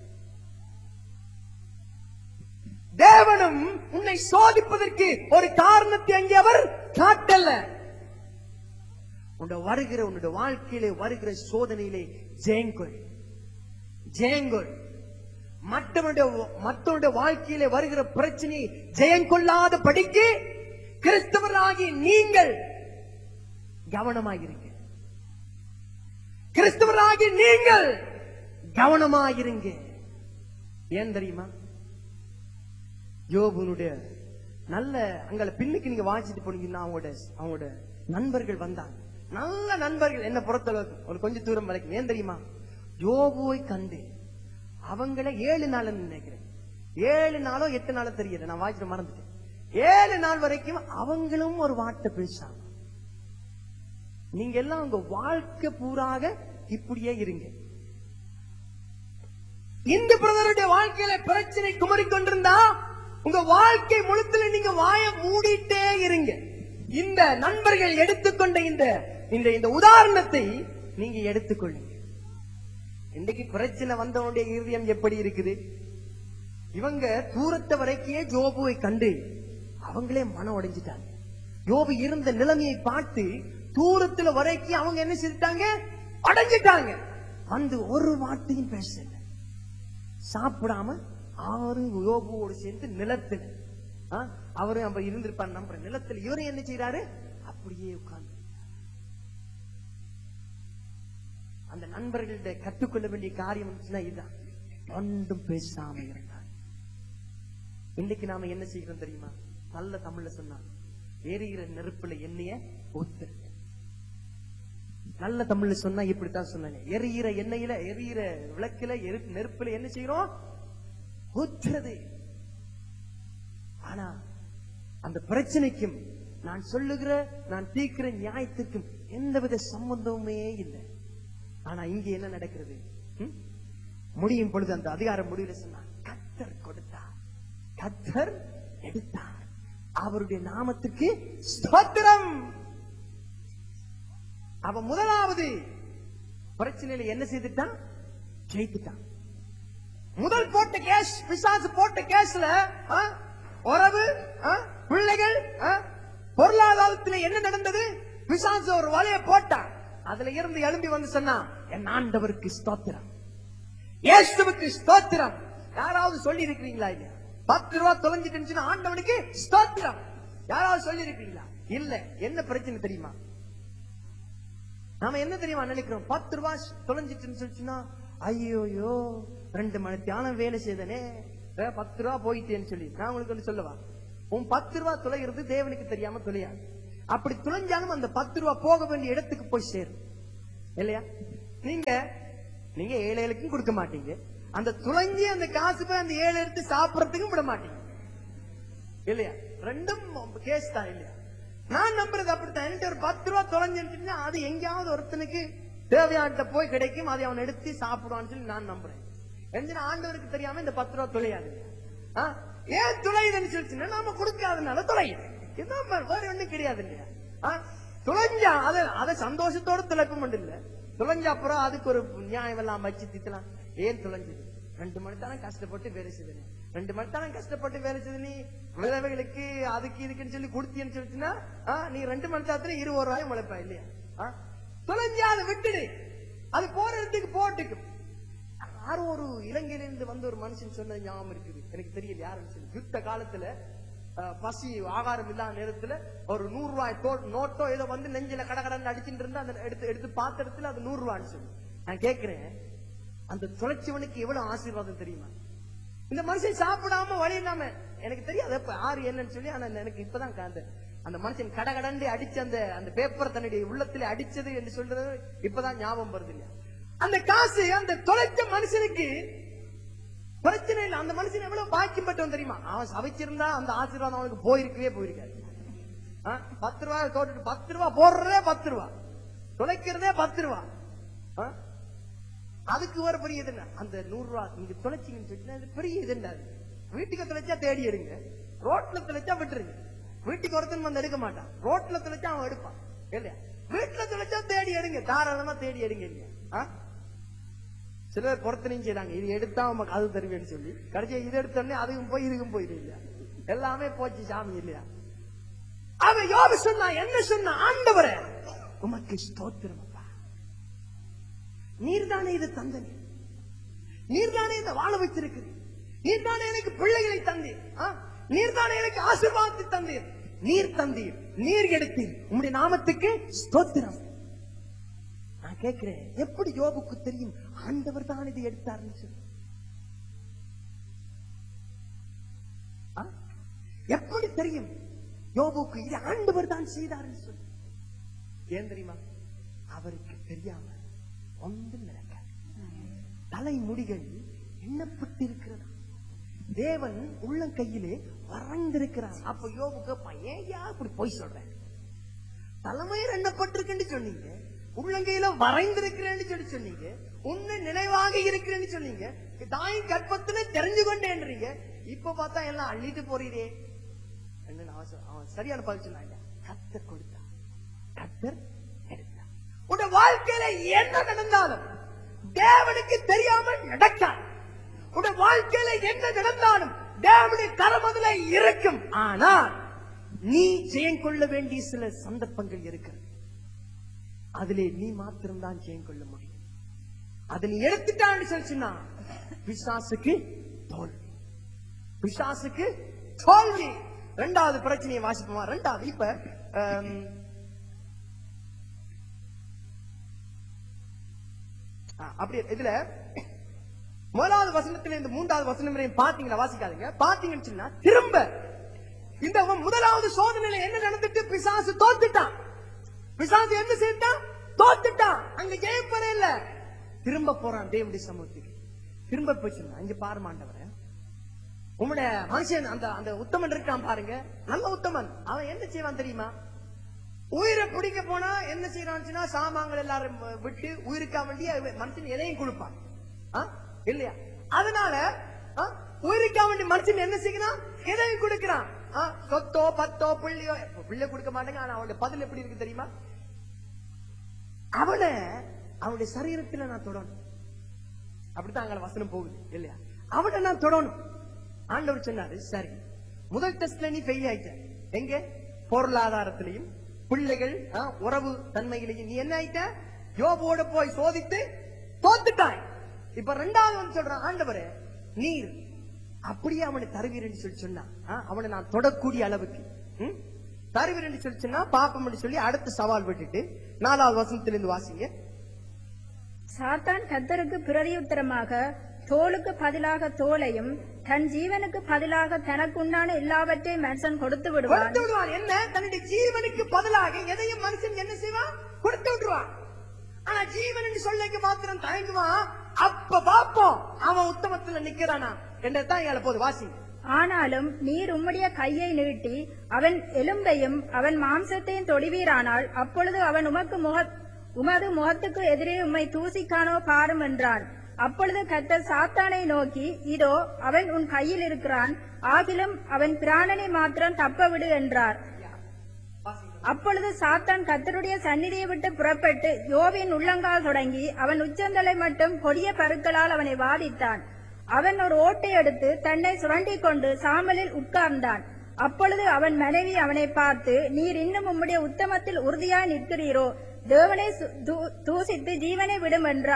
A: தேவனும் உன்னை சோதிப்பதற்கு ஒரு காரணத்தை அங்கே அவர் காட்டல உன்னுடைய வருகிற உன்னுடைய வாழ்க்கையிலே வருகிற சோதனையிலே ஜெயங்கொள் ஜெயங்கொள் மற்றவனுடைய மற்றவனுடைய வாழ்க்கையிலே வருகிற பிரச்சனையை ஜெயங்கொள்ளாத படிக்கு கிறிஸ்தவராகி நீங்கள் கவனமாயிருங்க கிறிஸ்தவராகி நீங்கள் கவனமாயிருங்க ஏன் தெரியுமா யோபுனுடைய நல்ல அங்க பின்னுக்கு நீங்க வாசிட்டு போனீங்கன்னா அவங்களோட அவங்களோட நண்பர்கள் வந்தாங்க நல்ல நண்பர்கள் என்ன பொறுத்தளவுக்கு ஒரு கொஞ்சம் தூரம் வரைக்கும் ஏன் தெரியுமா யோபுவை கண்டு அவங்கள ஏழு நாள் நினைக்கிறேன் ஏழு நாளோ எட்டு நாளோ தெரியல நான் வாசிட்டு மறந்துட்டேன் ஏழு நாள் வரைக்கும் அவங்களும் ஒரு வார்த்தை பேசாங்க நீங்க எல்லாம் உங்க வாழ்க்கை பூராக இப்படியே இருங்க இந்த பிரதருடைய வாழ்க்கையில பிரச்சனை குமரி கொண்டிருந்தா உங்க வாழ்க்கை முழுத்துல நீங்க வாய மூடிட்டே இருங்க இந்த நண்பர்கள் எடுத்துக்கொண்ட இந்த இந்த இந்த உதாரணத்தை நீங்க எடுத்துக்கொள்ளுங்க இன்னைக்கு பிரச்சனை வந்தவனுடைய இருதயம் எப்படி இருக்குது இவங்க தூரத்தை வரைக்கே ஜோபுவை கண்டு அவங்களே மனம் உடைஞ்சிட்டாங்க யோபு இருந்த நிலைமையை பார்த்து தூரத்துல வரைக்கும் அவங்க என்ன செஞ்சுட்டாங்க அடைஞ்சிட்டாங்க வந்து ஒரு வார்த்தையும் பேசல சாப்பிடாம அவரும் யோபுவோடு சேர்ந்து நிலத்துல ஆ, அவரும் அப்ப இருந்திருப்பார் நம்புறேன் நிலத்துல இவரும் என்ன செய்யறாரு அப்படியே உட்கார்ந்து அந்த நண்பர்கள்ட்ட கற்றுக்கொள்ள வேண்டிய காரியம் இருந்துச்சுன்னா இதுதான் ஒன்றும் பேசாம இருந்தார் இன்னைக்கு நாம என்ன செய்கிறோம் தெரியுமா நல்ல தமிழ்ல சொன்னா எரிகிற நெருப்புல எண்ணெய ஊத்துறது நல்ல தமிழ்ல சொன்னா இப்படித்தான் சொன்னாங்க எரியிற எண்ணெயில எரியிற விளக்குல எரி- நெருப்புல என்ன செய்யறோம் ஊற்றுறது ஆனா அந்த பிரச்சனைக்கும் நான் சொல்லுகிற நான் தீர்க்கிற நியாயத்திற்கும் எந்தவித சம்பந்தமுமே இல்லை ஆனா இங்க என்ன நடக்கிறது ம்? முடியும் பொழுது அந்த அதிகாரம் முடிவுல சொன்னார் கத்தர் கொடுத்தார் கத்தர் எடுத்தார் அவருடைய நாமத்துக்கு ஸ்தோத்திரம் அவன் முதலாவது பிரச்சனையில என்ன செய்துட்டான் ஜெயித்துட்டான் முதல் போட்ட கேஸ் பிசாசு போட்ட கேஸ்ல ஆ, உறவு ஆ, பிள்ளைகள் ஆ, பொருளாதாரத்துல என்ன நடந்தது பிசாசு ஒரு வலைய போட்டான் அதுல இருந்து எழும்பி வந்து சொன்னான் என் ஆண்டவருக்கு ஸ்தோத்திரம் இயேசுவுக்கு ஸ்தோத்திரம் யாராவது சொல்லி இருக்கிறீங்களா இல்லையா பத்து ரூபா தொலைஞ்சிட்டு ஆண்டவனுக்கு ஸ்தோத்திரம் யாராவது சொல்லி இருக்கிறீங்களா இல்ல என்ன பிரச்சனை தெரியுமா நாம என்ன தெரியுமா நினைக்கிறோம் பத்து ரூபாய் தொலைஞ்சிட்டுன்னு சொல்லிச்சுன்னா ஐயோயோ ரெண்டு மணி தியானம் வேலை செய்தனே வே, பத்து ரூபா போயிட்டேன்னு சொல்லி நான் உங்களுக்கு ஒண்ணு சொல்லவா உன் பத்து ரூபா தொலைகிறது தேவனுக்கு தெரியாம தொலையாது அப்படி தொலைஞ்சாலும் அந்த பத்து ரூபா போக வேண்டிய இடத்துக்கு போய் சேரும் இல்லையா நீங்க நீங்க ஏழை ஏழைக்கும் கொடுக்க மாட்டீங்க அந்த துளைஞ்சி அந்த காசு போய் அந்த ஏழை எடுத்து சாப்பிடறதுக்கும் விட மாட்டீங்க இல்லையா ரெண்டும் கேஸ் தான் இல்லையா நான் நம்புறது அப்படித்தான் என்கிட்ட ஒரு பத்து ரூபா தொலைஞ்சுன்னா அது எங்கேயாவது ஒருத்தனுக்கு தேவையான்ட்ட போய் கிடைக்கும் அதை அவன் எடுத்து சாப்பிடுவான்னு சொல்லி நான் நம்புறேன் எந்த ஆண்டவருக்கு தெரியாம இந்த பத்து ரூபா தொலையாது ஆ, ஏன் தொலையுதுன்னு சொல்லிச்சுன்னா நாம கொடுக்காதனால தொலையுது இதுதான் வேற வேற ஒண்ணும் கிடையாது இல்லையா ஆ, தொலைஞ்சா அதை அதை சந்தோஷத்தோட தொலைப்பு மட்டும் இல்ல தொலைஞ்ச அப்புறம் அதுக்கு ஒரு நியாயம் எல்லாம் வச்சு திட்டலாம் ஏன் தொலைஞ்சது ரெண்டு மணி தானே கஷ்டப்பட்டு வேலை செய்தேன் ரெண்டு மணி தானே கஷ்டப்பட்டு வேலை செய்து நீ விதவைகளுக்கு அதுக்கு இதுக்குன்னு சொல்லி கொடுத்தீன்னு சொல்லிச்சுன்னா ஆ, நீ ரெண்டு மணி நேரத்துல இருபது ரூபாயும் உழைப்பா இல்லையா ஆ? தொலைஞ்சா அதை விட்டுடு அது போற இடத்துக்கு போட்டுக்கும் யாரோ ஒரு இலங்கையில இருந்து வந்த ஒரு மனுஷன் சொன்னது ஞாபகம் இருக்குது எனக்கு தெரியல யாருன்னு சொல்லி யுத்த காலத்துல அஹ், பசி ஆகாரம் இல்லாத நேரத்துல ஒரு நூறு ரூபாய் தோ- நோட்டோ ஏதோ வந்து நெஞ்சில கடகடன்னு அடிச்சுட்டு இருந்தா அந்த எடுத்து எடுத்து பார்த்த இடத்துல அது நூறு ரூபான்னு சொல்லி நான் கேட்கிறேன் அந்த தொலைச்சவனுக்கு எவ்வளவு ஆசீர்வாதம் தெரியுமா இந்த மனுஷன் சாப்பிடாம வழி இல்லாம எனக்கு தெரியாது எப்ப ஆறு என்னன்னு சொல்லி ஆனா எனக்கு இப்பதான் அந்த அந்த மனுஷன் கடகடண்டு அடிச்ச அந்த அந்த பேப்பர் தன்னுடைய உள்ளத்துல அடிச்சது என்று சொல்றது இப்பதான் ஞாபகம் வருது இல்லையா அந்த காசு அந்த தொலைச்ச மனுஷனுக்கு பிரச்சனை இல்லை அந்த மனுஷன் எவ்வளவு பாக்கியம் பெற்றவன் தெரியுமா அவன் சமைச்சிருந்தா அந்த ஆசீர்வாதம் அவனுக்கு போயிருக்கவே போயிருக்காது ஆ, பத்து ரூபாய் தோட்டு பத்து ரூபா போடுறதே பத்து ரூபா தொலைக்கிறதே பத்து ரூபா ஆ? அதுக்கு ஒரு பெரிய இது என்ன அந்த நூறு ரூபா நீங்க தொலைச்சிங்கன்னு சொல்லிட்டு அது பெரிய இது என்ன அது? வீட்டுக்கு தொலைச்சா தேடி எடுங்க ரோட்ல தொலைச்சா விட்டுருங்க வீட்டுக்கு ஒருத்தன் வந்து எடுக்க மாட்டான் ரோட்ல தொலைச்சா அவன் எடுப்பான் இல்லையா வீட்டுல தொலைச்சா தேடி எடுங்க தாராளமா தேடி எடுங்க இல்லையா ஆ? சிலர் பொறுத்தனையும் செய்றாங்க இது எடுத்தா நமக்கு அது தருவேன்னு சொல்லி கடைசியா இது எடுத்தோடனே அதுக்கும் போய் இதுக்கும் போயிடும் இல்லையா எல்லாமே போச்சு சாமி இல்லையா அவன் யோபு சொன்னா என்ன சொன்னா ஆண்டவரே உமக்கு ஸ்தோத்திரம் அப்பா நீர்தானே இது தந்தனி நீர்தானே இதை வாழ வச்சிருக்கிறீர் நீர்தானே எனக்கு பிள்ளைகளை தந்தீர் ஆ? நீர்தானே எனக்கு ஆசீர்வாதத்தை தந்தீர் நீர் தந்தீர் நீர் எடுத்தீர் உம்முடைய நாமத்துக்கு ஸ்தோத்திரம் நான் கேட்கிறேன் எப்படி யோபுக்கு தெரியும் ஆண்டவர் தான் இதை எடுத்தார்னு சொல்லி ஆ? எப்படி தெரியும் யோபுக்கு இது ஆண்டவர் தான் செய்தார்னு சொல்லி ஏன் தெரியுமா அவருக்கு தெரியாம ஒன்றும் நடக்காது தலைமுடிகள் எண்ணப்பட்டிருக்கிறது தேவன் உள்ளங்கையிலே வரைந்திருக்கிறார் அப்ப யோபு கேட்பான் ஏயா இப்படி போய் சொல்றேன் தலைமையில் எண்ணப்பட்டிருக்குன்னு சொன்னீங்க உள்ளங்கையில வரைந்திருக்கிறேன்னு சொல்லி சொன்னீங்க உன்னை நினைவாக இருக்கிறேன்னு சொன்னீங்க தாயின் கற்பத்துல தெரிஞ்சு கொண்டேன்றீங்க இப்ப பார்த்தா எல்லாம் அள்ளிட்டு போறீரே என்ன அவன் சொல்- அவன் சரியான பதில் சொன்னாங்க கத்தர் கொடுத்தா கத்தர் எடுத்தார் உன் வாழ்க்கையில என்ன நடந்தாலும் தேவனுக்கு தெரியாம நடக்காது உன் வாழ்க்கையில என்ன நடந்தாலும் தேவனுடைய கரம் அதுல இருக்கும் ஆனால் நீ ஜெயம் கொள்ள வேண்டிய சில சந்தர்ப்பங்கள் இருக்கிறது அதிலே நீ மாத்திரம்தான் ஜெயம் கொள்ள முடியும் அதை நீ எடுத்துட்டான்னு சொல்லிச்சுன்னா பிசாசுக்கு தோல்வி பிசாசுக்கு தோல்வி ரெண்டாவது பிரச்சனையை வாசிப்போமா ரெண்டாவது இப்ப ஆம், ஆ, அப்படி இதுல முதலாவது வசனத்துல இந்த மூன்றாவது வசனம் வரையும் பாத்தீங்களா வாசிக்காதீங்க பாத்தீங்கன்னு சொன்னா திரும்ப இந்த முதலாவது சோதனையில என்ன நடந்துட்டு பிசாசு தோத்துட்டான் பிசாசு என்ன செய்தான் தோத்துட்டான் அங்க ஜெயிப்பதே இல்ல திரும்ப போறான் தேவனுடைய சமூகத்துக்கு திரும்ப போய் சொன்னா இங்க பாரு மாண்டவரே உம்முடைய மனுஷன் அந்த அந்த உத்தமன் இருக்கான் பாருங்க நல்ல உத்தமன் அவன் என்ன செய்வான் தெரியுமா உயிரை பிடிக்க போனா என்ன செய்யறான்னு சாமான்கள் எல்லாரும் விட்டு உயிருக்கா வேண்டிய மனுஷன் எதையும் கொடுப்பான் ஆ? இல்லையா அதனால ஆ, உயிருக்கா வேண்டிய மனுஷன் என்ன செய்யறான் எதையும் கொடுக்கிறான் ஆ, சொத்தோ பத்தோ பிள்ளையோ பிள்ளை கொடுக்க மாட்டேங்க ஆனா அவனுடைய பதில் எப்படி இருக்கு தெரியுமா அவனை அவனுடைய சரீரத்துல நான் தொடணும் அப்படித்தான் அங்க வசனம் போகுது இல்லையா அவனை நான் தொடணும் ஆண்டவர் சொன்னாரு சரி முதல் டெஸ்ட்ல நீ ஃபெயில் ஆயிட்ட எங்க பொருளாதாரத்திலையும் பிள்ளைகள் ஆ, உறவு தன்மையிலையும் நீ என்ன ஆயிட்ட யோபோட போய் சோதித்து தோத்துட்டாய் இப்ப ரெண்டாவது வந்து சொல்றான் ஆண்டவரே நீர் அப்படியே அவனை தருவீர்னு சொல்லி சொன்னா ஆ, அவனை நான் தொடக்கூடிய அளவுக்கு ம்? தருவீர்னு சொல்லி சொன்னா பாப்பம்னு சொல்லி அடுத்த சவால் விட்டுட்டு நாலாவது வசனத்திலிருந்து வாசிங்க
B: சாத்தான் கர்த்தருக்கு பிரதியுத்தரமாக தோளுக்கு பதிலாக தோலையும் தன் ஜீவனுக்கு பதிலாக தனக்குண்டான எல்லாவற்றையும் மனுஷன் கொடுத்து விடுவான்
A: கொடுத்து விடுவான் என்ன தன்னுடைய ஜீவனுக்கு பதிலாக எதையும் மனுஷன் என்ன செய்வான் கொடுத்து விடுவான் ஆனா ஜீவன் சொல்லைக்கு மாத்திரம் தயங்குவான் அப்ப பாப்போம் அவன் உத்தமத்துல நிக்கிறானா என்றதான் ஏழ போது வாசி
B: ஆனாலும் நீர் உம்முடைய கையை நீட்டி அவன் எலும்பையும் அவன் மாம்சத்தையும் தொடுவீரானால் அப்பொழுது அவன் உமக்கு முக உமது முகத்துக்கு எதிரே உம்மை தூசிக்கானோ பாரும் என்றான் அப்பொழுது கர்த்தர் சாத்தானை நோக்கி இதோ அவன் உன் கையில் இருக்கிறான் ஆகிலும் அவன் பிராணனை மாத்திரம் தப்ப விடு என்றார் அப்பொழுது சாத்தான் கர்த்தருடைய சந்நிதியை விட்டு புறப்பட்டு யோவின் உள்ளங்கால் தொடங்கி அவன் உச்சந்தலை மட்டும் கொடிய பருக்களால் அவனை வாதித்தான் அவன் ஒரு ஓட்டை எடுத்து தன்னை சுரண்டிக் கொண்டு சாம்பலில் உட்கார்ந்தான் அப்பொழுது அவன் மனைவி அவனை பார்த்து நீர் இன்னும் உம்முடைய உத்தமத்தில் உறுதியாய் நிற்கிறீரோ தேவனை சு- தூ- தூசித்து ஜீவனை விடும் என்றாள்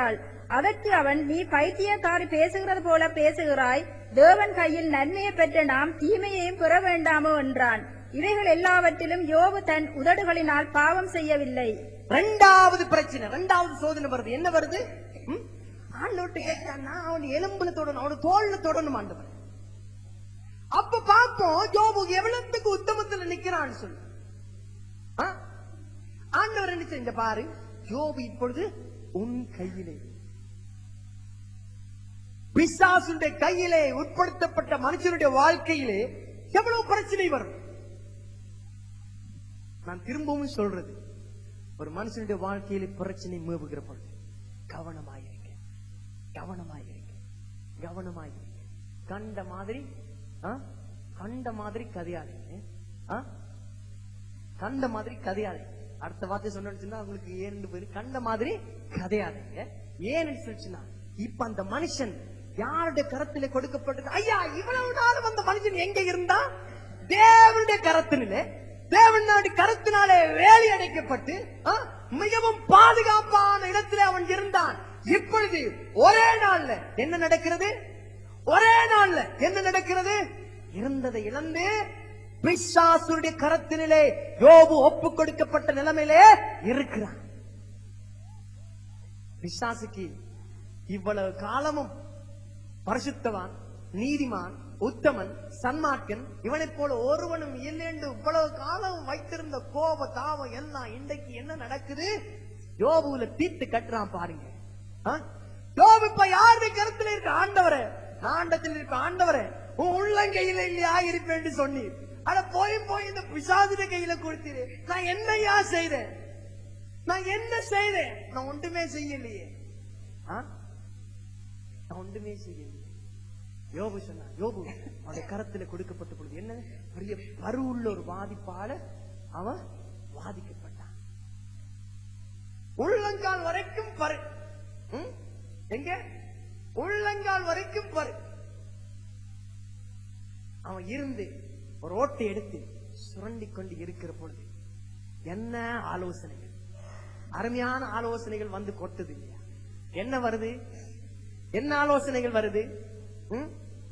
B: அதற்கு அவன் நீ பைத்தியக்காரி பேசுகிறது போல பேசுகிறாய் தேவன் கையில் நன்மையை பெற்ற நாம் தீமையையும் பெற வேண்டாமோ என்றான் இவைகள் எல்லாவற்றிலும் யோபு தன் உதடுகளினால் பாவம் செய்யவில்லை
A: ரெண்டாவது பிரச்சனை ரெண்டாவது சோதனை வருது என்ன வருது ம்? ஆண்டவர்ட்ட கேட்டான்னா அவன் எலும்புல தொடணும் அவன் தோல்ல தொடணும் ஆண்டவர் அப்ப பார்ப்போம் ஜோபு எவ்வளவுக்கு உத்தமத்துல நிக்கிறான்னு சொல்லு ஆ? ஆண்டவர் என்ன செஞ்ச பாரு ஜோபு இப்பொழுது உன் கையிலே பிசாசுடைய கையிலே உட்படுத்தப்பட்ட மனுஷனுடைய வாழ்க்கையிலே எவ்வளவு பிரச்சனை வரும் நான் திரும்பவும் சொல்றது ஒரு மனுஷனுடைய வாழ்க்கையில பிரச்சனை மேவுகிற பொழுது கவனமாயிருங்க கவனமாயிருங்க கவனமாயிருங்க கண்ட மாதிரி ஆ? கண்ட மாதிரி கதையாதீங்க ஆ? கண்ட மாதிரி கதையாதீங்க அடுத்த வார்த்தை சொன்னா உங்களுக்கு ஏன்னு பேரு கண்ட மாதிரி கதையாதீங்க ஏன்னு சொல்லிச்சுன்னா இப்ப அந்த மனுஷன் யாருடைய கரத்திலே கொடுக்கப்பட்டது ஐயா இவ்வளவு நாளும் அந்த மனுஷன் எங்க இருந்தா தேவனுடைய கரத்தினிலே தேவனுடைய கருத்தினாலே வேலி அடைக்கப்பட்டு ஆ, மிகவும் பாதுகாப்பான இடத்திலே அவன் இருந்தான் இப்பொழுது ஒரே நாள்ல என்ன நடக்கிறது ஒரே நாள்ல என்ன நடக்கிறது இருந்ததை இழந்து பிசாசுடைய கரத்தினிலே யோபு ஒப்பு கொடுக்கப்பட்ட நிலைமையிலே இருக்கிறான் பிசாசுக்கு இவ்வளவு காலமும் பரிசுத்தவான் நீதிமான் உத்தமன் சன்மார்க்கன் இவனைப் போல ஒருவனும் இல்லைன்னு இவ்வளவு காலம் வைத்திருந்த கோப தாபம் எல்லாம் இன்றைக்கு என்ன நடக்குது யோபுல தீர்த்து கட்டுறான் பாருங்க ஆ? யோபு இப்ப யாருடைய கருத்துல இருக்க ஆண்டவரே ஆண்டத்தில் இருக்க ஆண்டவரே உன் உள்ளங்கையில இல்லையா இருப்பேன்னு சொன்னீர் அட போய் போய் இந்த பிசாசுட கையில கொடுத்தீரு நான் என்னையா செய்தேன் நான் என்ன செய்தேன் நான் ஒன்றுமே செய்யலையே ஆ? நான் ஒன்றுமே செய்யலையே யோபு சொன்னான் யோபு அவனுடைய கரத்துல கொடுக்கப்பட்ட பொழுது என்ன பெரிய பருவுள்ள ஒரு வாதிப்பால அவன் வாதிக்கப்பட்டான் உள்ளங்கால் வரைக்கும் பரு ம்? எங்க உள்ளங்கால் வரைக்கும் பரு அவன் இருந்து ஒரு ஓட்டை எடுத்து சுரண்டி கொண்டு இருக்கிற பொழுது என்ன ஆலோசனைகள் அருமையான ஆலோசனைகள் வந்து கொட்டுது இல்லையா என்ன வருது என்ன ஆலோசனைகள் வருது ம்?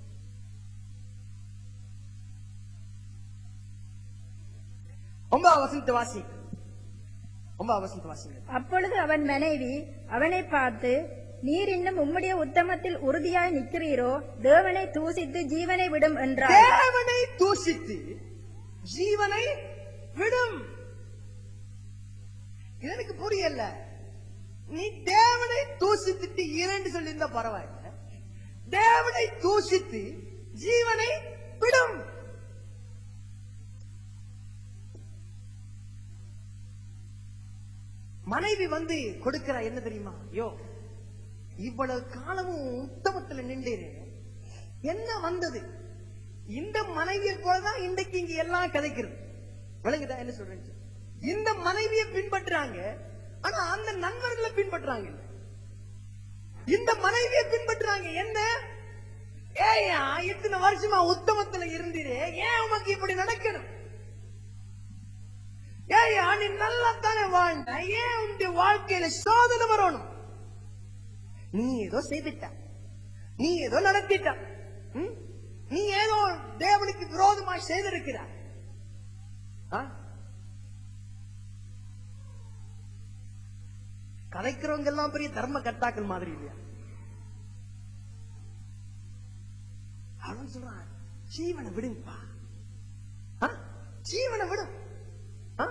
A: ஒன்பதாம் வசனத்தை வாசி ஒன்பதாம் வசனத்தை வாசிங்க
B: அப்பொழுது அவன் மனைவி அவனை பார்த்து நீர் இன்னும் உம்முடைய உத்தமத்தில் உறுதியாய் நிற்கிறீரோ தேவனை தூசித்து ஜீவனை விடும் என்றார்
A: தேவனை தூஷித்து ஜீவனை விடும் இது எனக்கு புரியல நீ தேவனை தூசித்துட்டு இரண்டு சொல்லியிருந்தா பரவாயில்ல தேவனை தூஷித்து ஜீவனை விடும் மனைவி வந்து கொடுக்கிற என்ன தெரியுமா யோ இவ்வளவு காலமும் உத்தமத்துல நின்றீரு என்ன வந்தது இந்த மனைவியை போலதான் இன்றைக்கு இங்க எல்லாம் கதைக்கிறது விளங்குதா என்ன சொல்றேன் இந்த மனைவியை பின்பற்றுறாங்க ஆனா அந்த நண்பர்களை பின்பற்றுறாங்க இல்ல. இந்த மனைவியை பின்பற்றுறாங்க என்ன ஏயா இத்தனை வருஷமா உத்தமத்துல இருந்தீரே ஏன் உனக்கு இப்படி நடக்கணும் ஏயா நீ நல்லா தானே வாழ்ந்த ஏன் உன்னுடைய வாழ்க்கையில சோதனை வரணும் நீ ஏதோ செய்துட்ட நீ ஏதோ நடத்திட்ட ம்? நீ ஏதோ தேவனுக்கு விரோதமாய் செய்திருக்கிறாய் ஆ? கலைக்கிறவங்க எல்லாம் பெரிய தர்ம கர்த்தாக்கள் மாதிரி இல்லையா அவன் சொல்றான் ஜீவனை விடுங்கப்பா ஆ? ஜீவனை விடும் ஆ?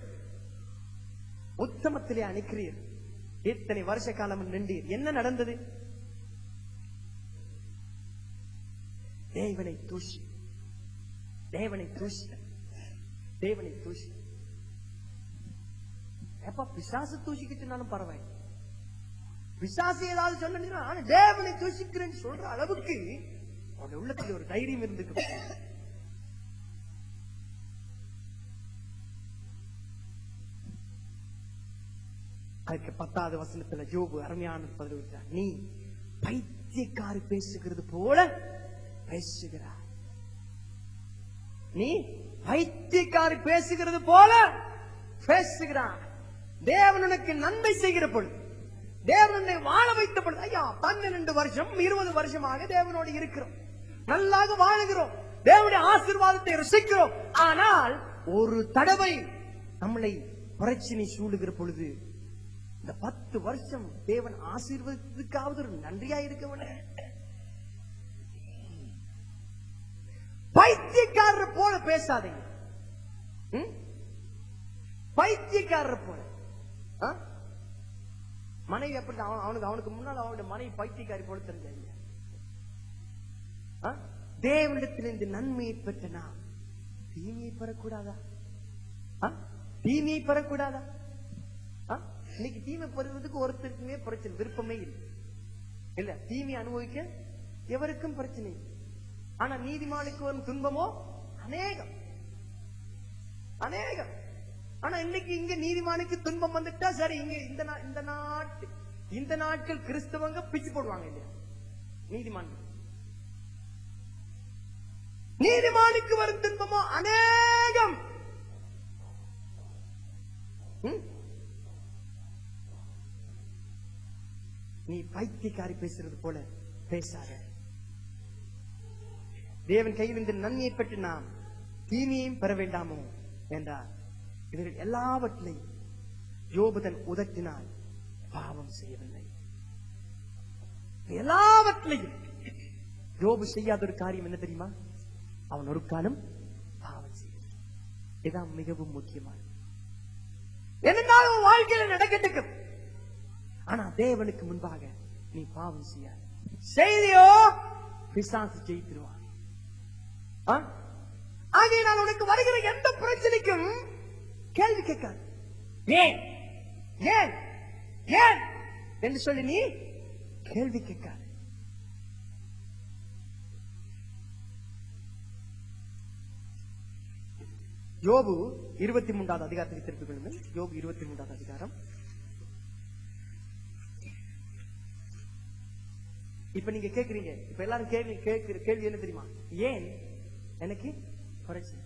A: உத்தமத்திலே அணிக்கிறீர் இத்தனை வருஷ காலம் நின்றீர் என்ன நடந்தது தேவனை தூஷி தேவனை தூஷி தேவனை தூஷி எப்ப பிசாசு தூஷிக்கிட்டுனாலும் பரவாயில்லை பிசாசு ஏதாவது சொன்னா ஆனா தேவனை தூஷிக்கிறேன்னு சொல்ற அளவுக்கு அவன் உள்ளத்துல ஒரு தைரியம் இருந்துக்கு அதுக்கு பத்தாவது வசனத்துல ஜோபு அருமையான பதில் விட்டார் நீ பைத்தியக்காரி பேசுகிறது போல பேசுகிறாய் நீ பைத்தியக்காரி பேசுகிறது போல பேசுகிறான் தேவன் உனக்கு நன்மை செய்கிற பொழுது தேவனை வாழ வைத்த பொழுது ஐயா பன்னிரண்டு வருஷம் இருபது வருஷமாக தேவனோடு இருக்கிறோம் நல்லாக வாழுகிறோம் தேவனுடைய ஆசீர்வாதத்தை ரசிக்கிறோம் ஆனால் ஒரு தடவை நம்மளை பிரச்சனை சூழுகிற பொழுது இந்த பத்து வருஷம் தேவன் ஆசீர்வதிக்காவது ஒரு நன்றியா இருக்க வேண்டும் பைத்தியக்காரர் போல பேசாதீங்க ம்? பைத்தியக்காரர் போல ஆ? மனைவி எப்படி அவன் அவனுக்கு அவனுக்கு முன்னால் அவனுடைய மனைவி பைத்தியக்காரி போல தெரிஞ்ச தேவனிடத்திலிருந்து நன்மையை பெற்ற நாம் தீமையை பெறக்கூடாதா ஆ? தீமையை பெறக்கூடாதா ஆ? இன்னைக்கு தீமை பெறுவதற்கு ஒருத்தருக்குமே பிரச்சனை விருப்பமே இல்லை இல்ல தீமை அனுபவிக்க எவருக்கும் பிரச்சனை இல்லை ஆனா நீதிமானுக்கு வரும் துன்பமோ அநேகம் அநேகம் ஆனா இன்னைக்கு இங்க நீதிமானுக்கு துன்பம் வந்துட்டா சரி இங்க இந்த நா- இந்த நாட்டு இந்த நாட்கள் கிறிஸ்தவங்க பிச்சு போடுவாங்க இல்லையா நீதிமான் நீதிமானுக்கு வரும் துன்பமோ அநேகம் ம்? நீ பைத்தியக்காரி பேசுறது போல பேசாத தேவன் கையில் இந்த நன்மையை பெற்று நாம் தீமையையும் பெற வேண்டாமோ என்றார் இவர்கள் எல்லாவற்றிலையும் யோபுதன் உதட்டினால் பாவம் செய்யவில்லை எல்லாவற்றிலையும் யோபு செய்யாத ஒரு காரியம் என்ன தெரியுமா அவன் ஒரு காலம் பாவம் செய்யவில்லை இதான் மிகவும் முக்கியமானது என்னென்னால் உன் வாழ்க்கையில நடக்கட்டுக்கும் ஆனா தேவனுக்கு முன்பாக நீ பாவம் செய்யாத செய்தியோ பிசாசு ஜெயித்திருவான் ஆ? ஆகையினால் உனக்கு வருகிற எந்த பிரச்சனைக்கும் கேள்வி கேட்காது ஏன் ஏன் ஏன் என்று சொல்லி நீ கேள்வி கேட்காது யோபு இருபத்தி மூன்றாவது அதிகாரத்துக்கு திருப்பிக் கொள்ளுங்கள் யோபு இருபத்தி மூன்றாவது அதிகாரம் இப்ப நீங்க கேக்குறீங்க இப்ப எல்லாரும் கேள்வி கேட்கிற கேள்வி என்ன தெரியுமா ஏன் எனக்கு பிரச்சனை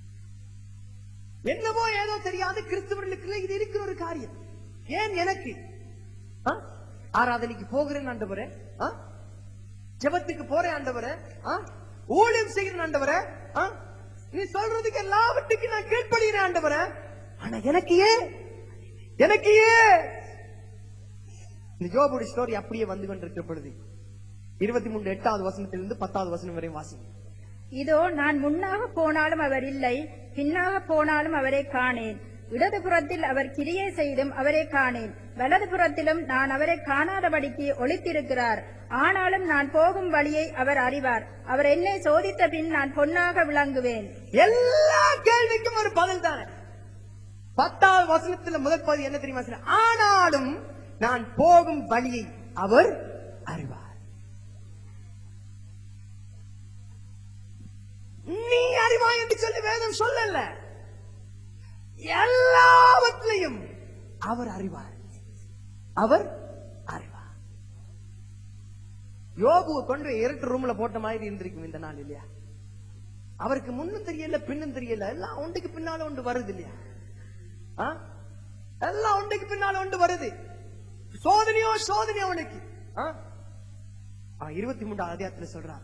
A: என்னவோ ஏதோ தெரியாது கிறிஸ்தவர்களுக்கு இது இருக்கிற ஒரு காரியம் ஏன் எனக்கு ஆ? ஆராதனைக்கு போகிறேன் ஆண்டவரே ஆ? ஜெபத்துக்கு போறேன் ஆண்டவரே ஆ? ஊழியம் செய்கிறேன் ஆண்டவரே ஆ? நீ சொல்றதுக்கு எல்லாவற்றுக்கும் நான் கீழ்ப்படுகிறேன் ஆண்டவரே ஆனா எனக்கு ஏன் எனக்கு ஏன் இந்த யோபுடைய ஸ்டோரி அப்படியே வந்து கொண்டிருக்கிற பொழுது இருபத்தி மூணு எட்டாவது வசனத்திலிருந்து பத்தாவது வசனம் வரை வாசிங்க
B: இதோ நான் முன்னாக போனாலும் அவர் இல்லை பின்னாக போனாலும் அவரை காணேன் இடதுபுறத்தில் அவர் கிரியை செய்தும் அவரை காணேன் வலதுபுறத்திலும் நான் அவரை காணாதபடிக்கு ஒளித்திருக்கிறார் ஆனாலும் நான் போகும் வழியை அவர் அறிவார் அவர் என்னை சோதித்த பின் நான் பொன்னாக விளங்குவேன்
A: எல்லா கேள்விக்கும் ஒரு பதில் தானே பத்தாவது வசனத்துல முதல் பகுதி என்ன தெரியுமா சொன்ன? ஆனாலும் நான் போகும் வழியை அவர் அறிவார் நீ அறிவாய் என்று சொல்லி வேதம் சொல்லல எல்லாவற்றையும் அவர் அறிவார் அவர் அறிவார் யோபுவை கொண்டு இருட்டு ரூம்ல போட்ட மாதிரி இருந்திருக்கும் இந்த நாள் இல்லையா அவருக்கு முன்னும் தெரியல பின்னும் தெரியல எல்லாம் ஒன்றுக்கு பின்னால ஒன்று வருது இல்லையா ஆ? எல்லாம் ஒன்றுக்கு பின்னால ஒன்று வருது சோதனையோ சோதனையோ அவனுக்கு ஆ? ஆ, இருபத்தி மூன்றாம் அதிகாரத்துல சொல்றான்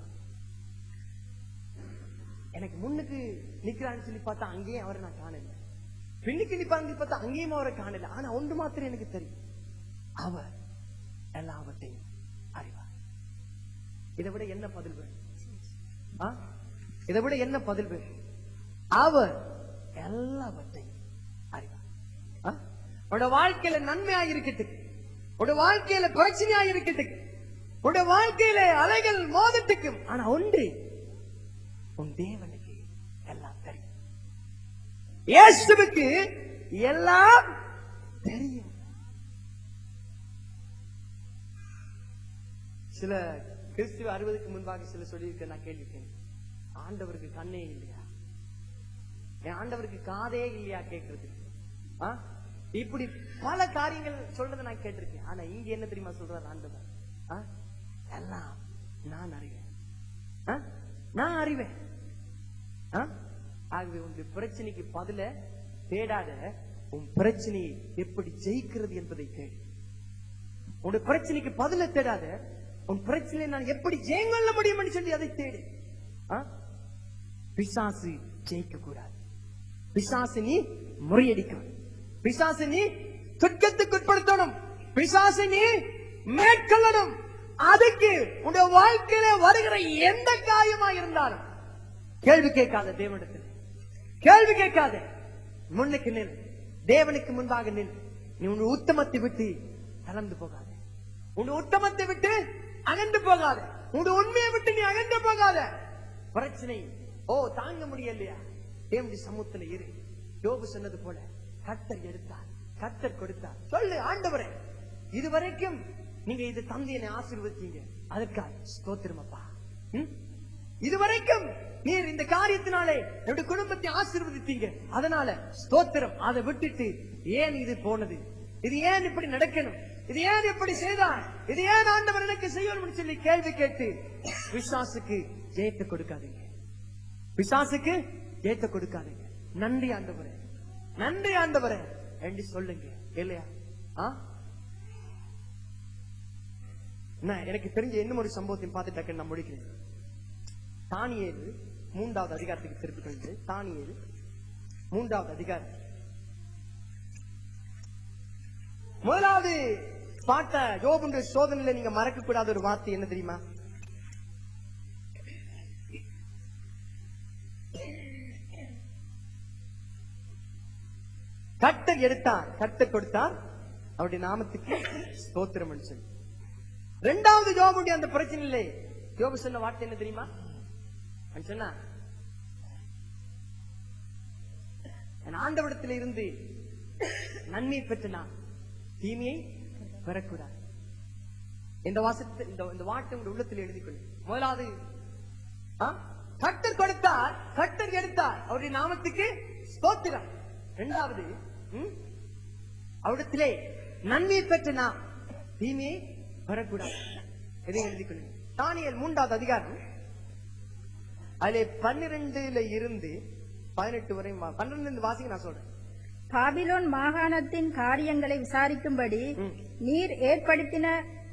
A: எனக்கு முன்னுக்கு நிக்கிறான்னு சொல்லி பார்த்தா அங்கேயும் அவரை நான் காணல பின்னுக்கு நிப்பாங்க பார்த்தா அங்கேயும் அவரை காணல ஆனா ஒன்று மாத்திரம் எனக்கு தெரியும் அவர் எல்லாவற்றையும் அறிவார் இதை விட என்ன பதில் வேணும் ஆ? இதை விட என்ன பதில் வேணும் அவர் எல்லாவற்றையும் அறிவார் ஆ? உன்னோட வாழ்க்கையில நன்மையா இருக்கட்டும் உன்னோட வாழ்க்கையில பிரச்சனையா இருக்கட்டும் உன்னோட வாழ்க்கையில அலைகள் மோதட்டுக்கும் ஆனா ஒன்று உன் தேவனுக்கு எல்லாம் தெரியும் இயேசுவுக்கு எல்லாம் தெரியும் சில கிறிஸ்துவ அறுபதுக்கு முன்பாக சில சொல்லியிருக்க நான் கேள்விக்கேன் ஆண்டவருக்கு கண்ணே இல்லையா என் ஆண்டவருக்கு காதே இல்லையா கேட்கறது ஆ? இப்படி பல காரியங்கள் சொல்றதை நான் கேட்டிருக்கேன் ஆனா இங்க என்ன தெரியுமா சொல்றாரு ஆண்டவர் ஆ? எல்லாம் நான் அறிவேன் ஆ? நான் அறிவேன் ஆ? ஆகவே உன் பிரச்சனைக்கு பதில தேடாத உன் பிரச்சனையை எப்படி ஜெயிக்கிறது என்பதை கேள் உன் பிரச்சனைக்கு பதில தேடாத உன் பிரச்சனை நான் எப்படி ஜெயங்கொள்ள முடியும் சொல்லி அதை தேடு ஆ? பிசாசு ஜெயிக்க கூடாது பிசாசு நீ முறியடிக்கணும் பிசாசு நீ துக்கத்துக்குட்படுத்தணும் பிசாசு நீ மேற்கொள்ளணும் அதுக்கு உன்னுடைய வாழ்க்கையில வருகிற எந்த காயமா இருந்தாலும் கேள்வி கேட்காத தேவனிடத்தில் கேள்வி கேட்காத முன்னுக்கு நில் தேவனுக்கு முன்பாக நில் நீ உன் உத்தமத்தை விட்டு கலந்து போகாத உன் உத்தமத்தை விட்டு அகன்று போகாத உன் உண்மையை விட்டு நீ அகன்று போகாத பிரச்சனை ஓ தாங்க முடியலையா தேவனுடைய சமூகத்துல இரு யோபு சொன்னது போல கத்தர் எடுத்தார் கத்தர் கொடுத்தார் சொல்லு ஆண்டவரே இதுவரைக்கும் நீங்க இது தந்தையனை ஆசீர்வதிச்சீங்க அதற்காக ஸ்தோத்திரம் அப்பா ம்? இதுவரைக்கும் நீர் இந்த காரியத்தினாலே என்னுடைய குடும்பத்தை ஆசீர்வதித்தீங்க அதனால ஸ்தோத்திரம் அதை விட்டுட்டு ஏன் இது போனது இது ஏன் இப்படி நடக்கணும் இது ஏன் இப்படி செய்தார் இது ஏன் ஆண்டவர் எனக்கு செய்யணும்னு சொல்லி கேள்வி கேட்டு விசுவாசுக்கு ஜெயத்தை கொடுக்காதீங்க பிசாசுக்கு ஜெயத்தை கொடுக்காதீங்க நன்றி ஆண்டவரே நன்றி ஆண்டவரே என்று சொல்லுங்க இல்லையா ஆ என்ன, எனக்கு தெரிஞ்ச இன்னும் ஒரு சம்பவத்தையும் பார்த்து டக்குன்னு நான் முடிக்கிறேன் தானியேலு மூன்றாவது அதிகாரத்துக்கு திருப்பி கொண்டு தானியேலு மூன்றாவது அதிகாரம் முதலாவது பாட்ட யோபுடைய சோதனையில நீங்க மறக்க கூடாத ஒரு வார்த்தை என்ன தெரியுமா கட்டர் எடுத்தார் கட்டர் கொடுத்தார் அவருடைய நாமத்துக்கு ஸ்தோத்திரம் என்று சொல்லி ரெண்டாவது யோபுடைய அந்த பிரச்சனையிலே யோபு சொன்ன வார்த்தை என்ன தெரியுமா அவன் சொன்னா என் ஆண்டவிடத்தில் இருந்து நன்மை பெற்று நான் தீமையை பெறக்கூடாது இந்த வாசத்தை இந்த இந்த வாட்டை உங்க உள்ளத்தில் எழுதிக் கொள்ளு முதலாவது ஆ? கர்த்தர் கொடுத்தார் கர்த்தர் எடுத்தார் அவருடைய நாமத்துக்கு ஸ்தோத்திரம் இரண்டாவது ம்? அவிடத்திலே நன்மையை பெற்று நாம் தீமையை பெறக்கூடாது எதையும் எழுதிக் கொள்ளுங்க தானியல் மூன்றாவது அதிகாரம் அதிலே பன்னிரெண்டுல இருந்து பதினெட்டு வரை பன்னிரெண்டு வாசிங்க நான் சொல்றேன்
B: பாபிலோன் மாகாணத்தின் காரியங்களை விசாரிக்கும்படி
A: ம்.
B: நீர் ஏற்படுத்தின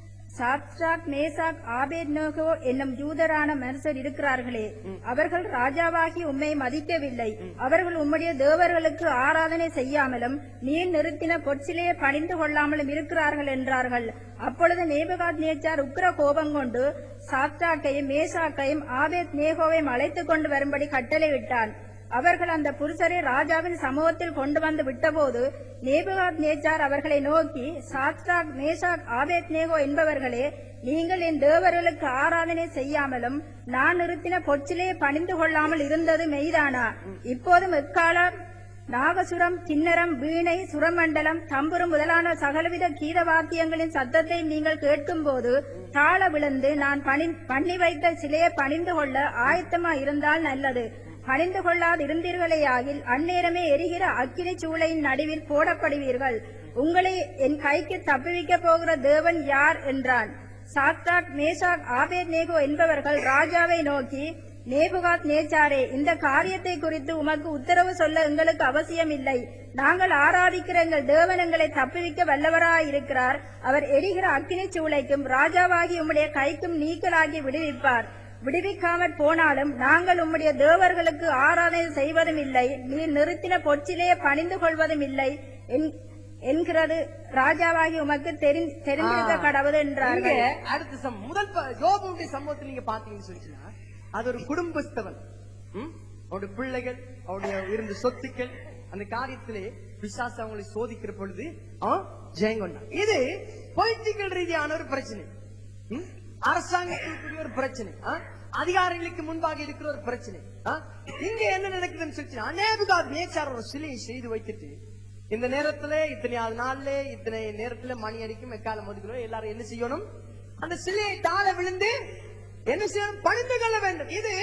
B: சாத்ராக் மேசாக் ஆபேத்நேகோ என்னும் யூதரான மனுஷர் இருக்கிறார்களே அவர்கள் ராஜாவாகி உம்மை மதிக்கவில்லை அவர்கள் உம்முடைய தேவர்களுக்கு ஆராதனை செய்யாமலும் நீர் நிறுத்தின பொற்சிலையை பணிந்து கொள்ளாமலும் இருக்கிறார்கள் என்றார்கள் அப்பொழுது நேபுகாத் நேச்சார் உக்கிர கோபம் கொண்டு சாத்ராக்கையும் மேசாக்கையும் ஆபேத் நேகோவையும் அழைத்துக் கொண்டு வரும்படி கட்டளையிட்டான் அவர்கள் அந்த புருஷரை ராஜாவின் சமூகத்தில் கொண்டு வந்து விட்டபோது நேபுகாத் நேச்சார் அவர்களை நோக்கி சாத்ராக் மேஷாக் ஆபேத் நேகோ என்பவர்களே நீங்கள் என் தேவர்களுக்கு ஆராதனை செய்யாமலும் நான் நிறுத்தின பொச்சிலே பணிந்து கொள்ளாமல் இருந்தது மெய்தானா இப்போதும் எக்காலம் நாகசுரம் கிண்ணரம் வீணை சுரமண்டலம் தம்புரு முதலான சகலவித கீத வாத்தியங்களின் சத்தத்தை நீங்கள் கேட்கும்போது தாள விழுந்து நான் பணி பண்ணி வைத்த சிலையை பணிந்து கொள்ள ஆயத்தமா இருந்தால் நல்லது பணிந்து கொள்ளாது இருந்தீர்களேயாகில் அந்நேரமே எரிகிற அக்கினி சூளையின் நடுவில் போடப்படுவீர்கள் உங்களை என் கைக்கு தப்புவிக்க போகிற தேவன் யார் என்றான் சாத்ராக் மேஷாக் ஆபேத் நேகோ என்பவர்கள் ராஜாவை நோக்கி நேபுகாத் நேச்சாரே இந்த காரியத்தை குறித்து உமக்கு உத்தரவு சொல்ல எங்களுக்கு அவசியம் இல்லை நாங்கள் ஆராதிக்கிற எங்கள் தேவன் எங்களை தப்புவிக்க வல்லவராயிருக்கிறார் அவர் எரிகிற அக்கினி சூளைக்கும் ராஜாவாகி உம்முடைய கைக்கும் நீக்கலாகி விடுவிப்பார் விடுவிக்காமற் போனாலும் நாங்கள் உம்முடைய தேவர்களுக்கு ஆராதனை செய்வதும் இல்லை நீர் நிறுத்தின பொச்சிலேயே பணிந்து கொள்வதும் இல்லை என்- என்கிறது ராஜாவாகி உமக்கு தெரி- தெரிந்திருக்க கடவுள் என்றார்கள்
A: இங்க அடுத்த சம் முதல் ப- யோபுடைய சம்பவத்தில் நீங்க பாத்தீங்கன்னு சொல்லிச்சுன்னா அது ஒரு குடும்பஸ்தவன் ம்? அவருடைய பிள்ளைகள் அவருடைய இருந்த சொத்துக்கள் அந்த காரியத்திலே பிசாசு அவங்களை சோதிக்கிற பொழுது அவன் ஜெயங்கொண்டான் இது பொலிட்டிக்கல் ரீதியான ஒரு பிரச்சனை ம்? அரசாங்கத்திற்குரிய ஒரு பிரச்சனை ஆ? அதிகாரிகளுக்கு முன்பாக இருக்கிற ஒரு பிரச்சனை ஆ? இங்க என்ன நடக்குதுன்னு சொல்லிச்சுன்னா நேபுகாத் நேச்சார் ஒரு சிலையை செய்து வைத்துட்டு இந்த நேரத்துல இத்தனையாவது நாள்ல இத்தனை நேரத்துல மணி அடிக்கும் எக்காலம் ஒதுக்கிறோம் எல்லாரும் என்ன செய்யணும் அந்த சிலையை தாழ விழுந்து என்ன செய்யணும் பணிந்து கொள்ள வேண்டும் இது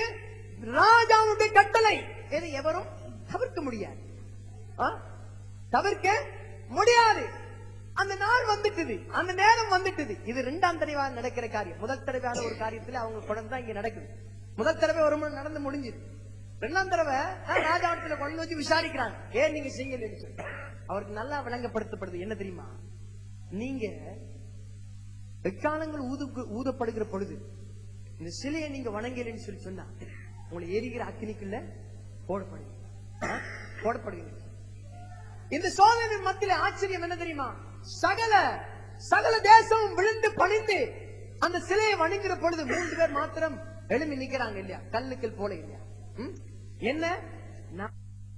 A: ராஜாவுடைய கட்டளை இதை எவரும் தவிர்க்க முடியாது ஆ? தவிர்க்க முடியாது அந்த நாள் வந்துட்டுது அந்த நேரம் வந்துட்டுது இது ரெண்டாம் தடவை நடக்கிற காரியம் முதல் தடவையான ஒரு காரியத்துல அவங்க குழந்தை தான் இங்க நடக்குது முதல் தடவை ஒரு முறை நடந்து முடிஞ்சுது ரெண்டாம் தடவை தான் ராஜாவட்டத்துல கொண்டு வச்சு விசாரிக்கிறாங்க ஏன் நீங்க செய்யலன்னு சொல்லி அவருக்கு நல்லா விளங்கப்படுத்தப்படுது என்ன தெரியுமா நீங்க எக்காலங்கள் ஊது ஊதப்படுகிற பொழுது இந்த சிலையை நீங்க வணங்கலன்னு சொல்லி சொன்னா உங்களை எரிகிற அக்கினிக்குள்ள போடப்படுவீங்க ஆ? போடப்படுவீங்க இந்த சோதனை மத்தியில ஆச்சரியம் என்ன தெரியுமா சகல சகல தேசம் விழுந்து பணிந்து அந்த சிலையை வணங்குற பொழுது மூன்று பேர் மாத்திரம் எழும்பி நிக்கிறாங்க இல்லையா கல்லுக்கள் போல இல்லையா ம்? என்ன நான்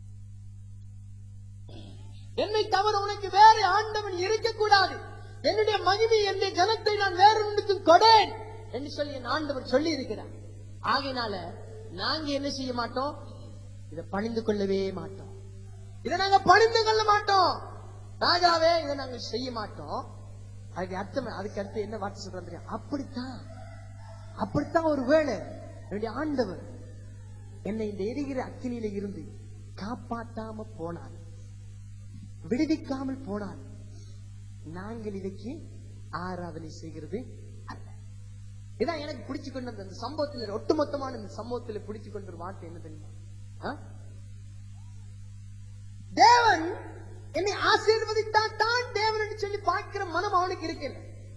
A: என்னை தவிர உனக்கு வேற ஆண்டவன் இருக்கக்கூடாது என்னுடைய மகிமை என்னுடைய ஜனத்தை நான் வேறொன்றுக்கு கொடேன் என்று சொல்லி என் ஆண்டவர் சொல்லி இருக்கிறார் ஆகையினால நாங்க என்ன செய்ய மாட்டோம் இதை பணிந்து கொள்ளவே மாட்டோம் இதை நாங்க பணிந்து கொள்ள மாட்டோம் ராஜாவே இதை நாங்க செய்ய மாட்டோம் அதுக்கு அர்த்தம் அதுக்கு அடுத்து என்ன வார்த்தை சொல்றாங்க தெரியும் அப்படித்தான் அப்படித்தான் ஒரு வேளை என்னுடைய ஆண்டவர் என்னை இந்த எரிகிற அக்கினியில இருந்து காப்பாத்தாம போனார் விடுவிக்காமல் போனால் நாங்கள் இதற்கு ஆராதனை செய்கிறது அல்ல இதான் எனக்கு பிடிச்சு கொண்ட அந்த சம்பவத்தில் ஒட்டுமொத்தமான இந்த சம்பவத்தில் பிடிச்சு கொண்ட ஒரு வார்த்தை என்ன தெரியுமா ஆ? தேவன் என்னை ஆசீர்வதித்தான் தான் தேவன் என்று சொல்லி பார்க்கிற மனம் அவனுக்கு இருக்கல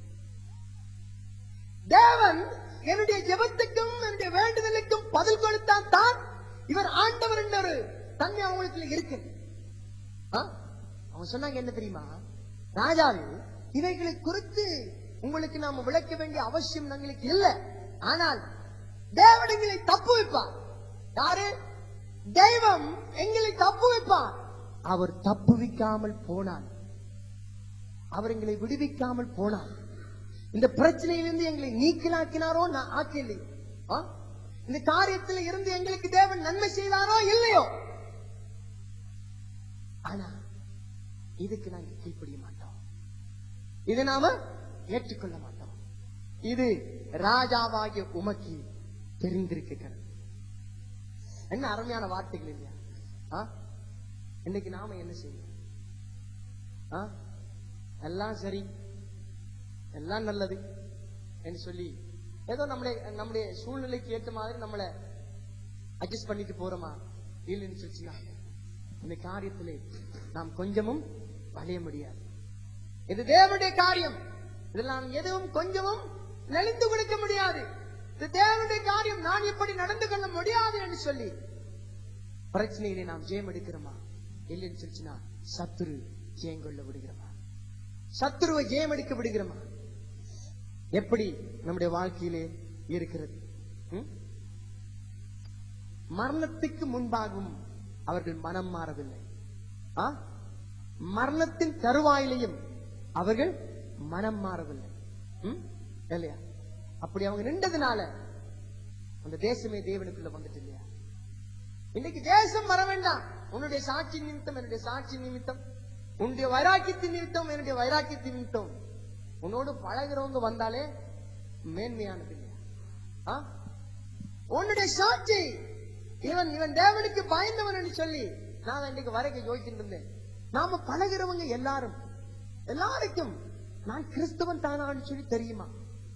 A: தேவன் என்னுடைய ஜெபத்துக்கும் என்னுடைய வேண்டுதலுக்கும் பதில் கொடுத்தான் தான் இவர் ஆண்டவர் என்ற ஒரு தன்மை அவங்களுக்கு இருக்கு ஆ? அவங்க சொன்னாங்க என்ன தெரியுமா ராஜாவே இவைகளை குறித்து உங்களுக்கு நாம விளக்க வேண்டிய அவசியம் எங்களுக்கு இல்ல ஆனால் தேவன் எங்களை தப்பு வைப்பார் யாரு தெய்வம் எங்களை தப்பு வைப்பார் அவர் தப்புவிக்காமல் போனார் அவர் எங்களை விடுவிக்காமல் போனார் இந்த பிரச்சனையிலிருந்து எங்களை நீக்கலாக்கினாரோ நான் ஆக்கலை ஆ? இந்த காரியத்தில் இருந்து எங்களுக்கு தேவன் நன்மை செய்தாரோ இல்லையோ ஆனா இதுக்கு நாங்க கீழ்ப்படிய மாட்டோம் இதை நாம ஏற்றுக்கொள்ள மாட்டோம் இது ராஜாவாகிய உமக்கு தெரிந்திருக்கிறது என்ன அருமையான வார்த்தைகள் இல்லையா ஆ? இன்னைக்கு நாம என்ன செய்யணும் ஆ? எல்லாம் சரி எல்லாம் நல்லது என்று சொல்லி ஏதோ நம்முடைய நம்முடைய சூழ்நிலைக்கு ஏற்ற மாதிரி நம்மளை அட்ஜஸ்ட் பண்ணிட்டு போறோமா இல்லைன்னு சொல்லிச்சுன்னா இந்த காரியத்திலே நாம் கொஞ்சமும் வளைய முடியாது இது தேவனுடைய காரியம் இதில் நாம் எதுவும் கொஞ்சமும் நெளிந்து கொடுக்க முடியாது இது தேவனுடைய காரியம் நான் இப்படி நடந்து கொள்ள முடியாது என்று சொல்லி பிரச்சனையிலே நாம் ஜெயம் எடுக்கிறோமா இல்லைன்னு சொல்லிச்சுன்னா சத்துரு ஜெயம் கொள்ள விடுகிறோமா சத்துருவை ஜெயம் எடுக்க விடுகிறோமா எப்படி நம்முடைய வாழ்க்கையிலே இருக்கிறது ம்? மரணத்துக்கு முன்பாகவும் அவர்கள் மனம் மாறவில்லை ஆ? மரணத்தின் தருவாயிலையும் அவர்கள் மனம் மாறவில்லை ம்? இல்லையா அப்படி அவங்க நின்றதுனால அந்த தேசமே தேவனுக்குள்ள வந்துட்டு இல்லையா இன்னைக்கு தேசம் வர வேண்டாம் உன்னுடைய சாட்சி நிமித்தம் என்னுடைய சாட்சி நிமித்தம் உன்னுடைய வைராக்கியத்தின் நிமித்தம் என்னுடைய வைராக்கியத்தின் நிமித்தம் உன்னோடு பழகிறவங்க வந்தாலே மேன்மையானது இல்லையா ஆ? உன்னுடைய சாட்சி இவன் இவன் தேவனுக்கு பயந்தவன் என்று சொல்லி நான் இன்னைக்கு வரைக்கும் யோசிச்சுட்டு இருந்தேன் நாம பழகிறவங்க எல்லாரும் எல்லாருக்கும் நான் கிறிஸ்தவன் தானான்னு சொல்லி தெரியுமா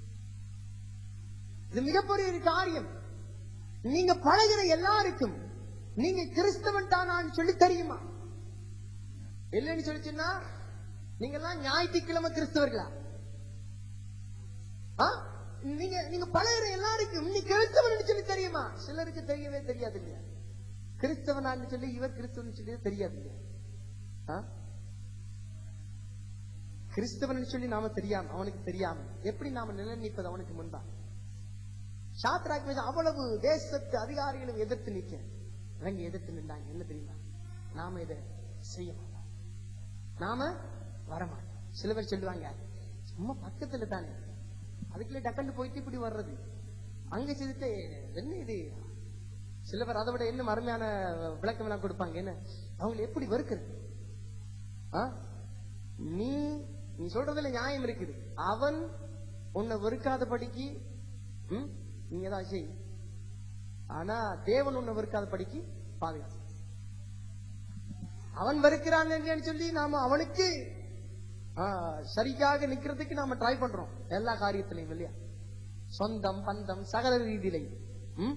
A: இது மிகப்பெரிய ஒரு காரியம் நீங்க பழகிற எல்லாருக்கும் நீங்க கிறிஸ்தவன் தானான்னு சொல்லி தெரியுமா இல்லைன்னு சொல்லிச்சுன்னா நீங்க எல்லாம் ஞாயிற்றுக்கிழமை கிறிஸ்தவர்களா ஆ? நீங்க நீங்க பழகிற எல்லாருக்கும் நீ கிறிஸ்தவன் சொல்லி தெரியுமா சிலருக்கு தெரியவே தெரியாது இல்லையா கிறிஸ்தவனான்னு சொல்லி இவர் கிறிஸ்தவன் சொல்லி தெரியாது இல்லையா ஆ? கிறிஸ்தவன் சொல்லி நாம தெரியாம அவனுக்கு தெரியாம எப்படி நாம நிலைநிற்பது அவனுக்கு முன்பா சாத்ராக் மேஷாக் அவ்வளவு தேசத்து அதிகாரிகளும் எதிர்த்து நிக்க இவங்க எதிர்த்து நின்றாங்க என்ன தெரியுமா நாம இதை செய்ய மாட்டோம் நாம வர மாட்டோம் சில பேர் சொல்லுவாங்க சும்மா பக்கத்துல தானே அதுக்குள்ள டக்கண்டு போயிட்டு இப்படி வர்றது அங்க செய்துட்டு என்ன இது சில பேர் அதை விட இன்னும் அருமையான விளக்கம் எல்லாம் கொடுப்பாங்க என்ன அவங்களை எப்படி வெறுக்கிறது ஆ? நீ நீ சொல்றதுல நியாயம் இருக்குது அவன் உன்னை வெறுக்காதபடிக்கு ம், நீ ஏதாவது செய் ஆனா தேவன் உன்னை வெறுக்காதபடிக்கு பாதுகாப்பு அவன் வெறுக்கிறான்னு சொல்லி நாம அவனுக்கு ஆ, சரியாக நிக்கிறதுக்கு நாம ட்ரை பண்றோம் எல்லா காரியத்திலையும் இல்லையா சொந்தம் பந்தம் சகல ரீதியிலையும் ம்?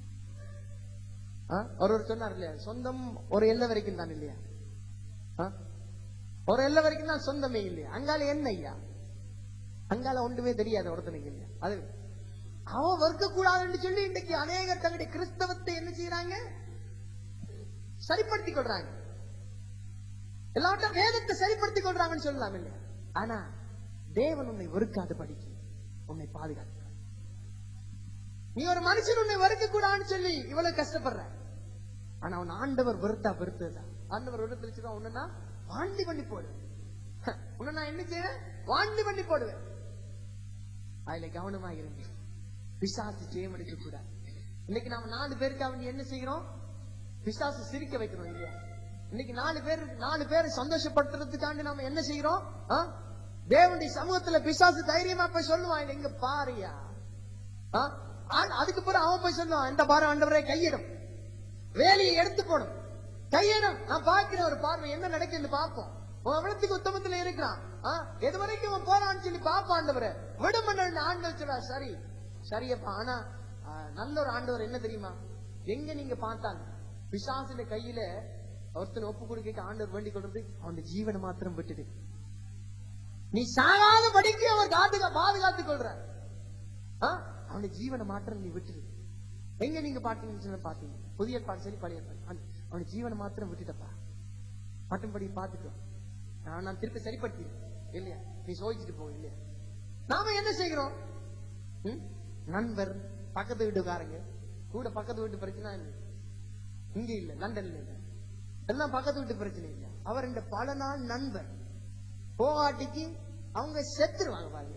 A: ஆ? ஒருவர் சொன்னார் இல்லையா சொந்தம் ஒரு எல்லை வரைக்கும் தான் இல்லையா ஆ? ஒரு எல்லை வரைக்கும் தான் சொந்தமே இல்லையா அங்கால என்ன ஐயா அங்கால ஒன்றுமே தெரியாது ஒருத்தனுக்கு இல்லையா அது அவன் வெறுக்க கூடாதுன்னு சொல்லி இன்னைக்கு அநேகர் தங்களுடைய கிறிஸ்தவத்தை என்ன செய்யறாங்க சரிப்படுத்திக் கொள்றாங்க எல்லாவற்றும் வேதத்தை சரிப்படுத்திக் கொள்றாங்கன்னு சொல்லலாம் இல்லையா ஆனா தேவன் உன்னை வெறுக்காத படிக்கு உன்னை பாதுகாக்கிறார் நீ ஒரு மனுஷன் உன்னை வெறுக்க கூடாதுன்னு சொல்லி இவ்வளவு கஷ்டப்படுற ஆனா அவன் ஆண்டவர் வெறுத்தா வெறுத்ததுதான் ஆண்டவர் வெறுத்துருச்சுதான் உன்ன வாண்டி பண்ணி போடுவேன் உன்னை நான் என்ன செய்வேன் வாண்டி பண்ணி போடுவேன் அதுல கவனமா இருங்க பிசாசு ஜெயம் எடுக்க கூடாது இன்னைக்கு நாம நாலு பேருக்கு அவன் என்ன செய்கிறோம் பிசாசு சிரிக்க வைக்கிறோம் இல்லையா இன்னைக்கு நாலு பேர் நாலு பேரை சந்தோஷப்படுத்துறதுக்காண்டி நாம என்ன செய்கிறோம் ஆ? தேவனுடைய சமூகத்துல பிசாசு தைரியமா போய் சொல்லுவான் "இதை இங்க பாருயா ஆ? ஆ- அதுக்கு பிறகு அவன் போய் சொல்லுவான் இந்த பாரு ஆண்டவரே கையிடும் வேலையை எடுத்து போடும் கையிடும் நான் பார்க்கிறேன் ஒரு பார்வை என்ன நடக்குதுன்னு பார்ப்போம் உன் எவ்வளவுக்கு உத்தமத்துல இருக்கிறான் ஆ? எது வரைக்கும் அவன் போறான்னு சொல்லி பாப்பா ஆண்டவரே விடுமண்டல் ஆண்டவர் சொல்றா சரி சரியப்பா ஆனா ஆ, நல்ல ஒரு ஆண்டவர் என்ன தெரியுமா எங்க நீங்க பார்த்தாங்க பிசாசுல கையில ஒருத்தன் ஒப்பு கொடுக்க ஆண்டவர் வேண்டிக் கொள்றது அவன் ஜீவனை மாத்திரம் விட்டுடு நீ சாகாத படிக்கு அவர் காத்துக்க பாதுகாத்துக் கொள்றார் ஆ? அவனுடைய ஜீவனை மாத்திரம் நீ விட்டுடு எங்க நீங்க பாத்தீங்கன்னு சொன்னா பாத்தீங்க புதிய ஏற்பாடு சரி பழைய ஏற்பாடு. அவன் அவனுடைய ஜீவனை மாத்திரம் விட்டுட்டப்பா மட்டும்படி பாத்துக்கோ நான் நான் திருப்பி சரிப்படுத்திடுறேன் இல்லையா நீ சோதிச்சுட்டு போ இல்லையா நாம என்ன செய்கிறோம் ம்? நண்பர் பக்கத்து வீட்டுக்காரங்க கூட பக்கத்து வீட்டு பிரச்சனை இல்லை இங்க இல்ல லண்டன்ல இல்ல எல்லாம் பக்கத்து வீட்டு பிரச்சனை இல்ல அவர் இந்த பல நாள் நண்பர் போகாட்டிக்கு அவங்க செத்துருவாங்க பாருங்க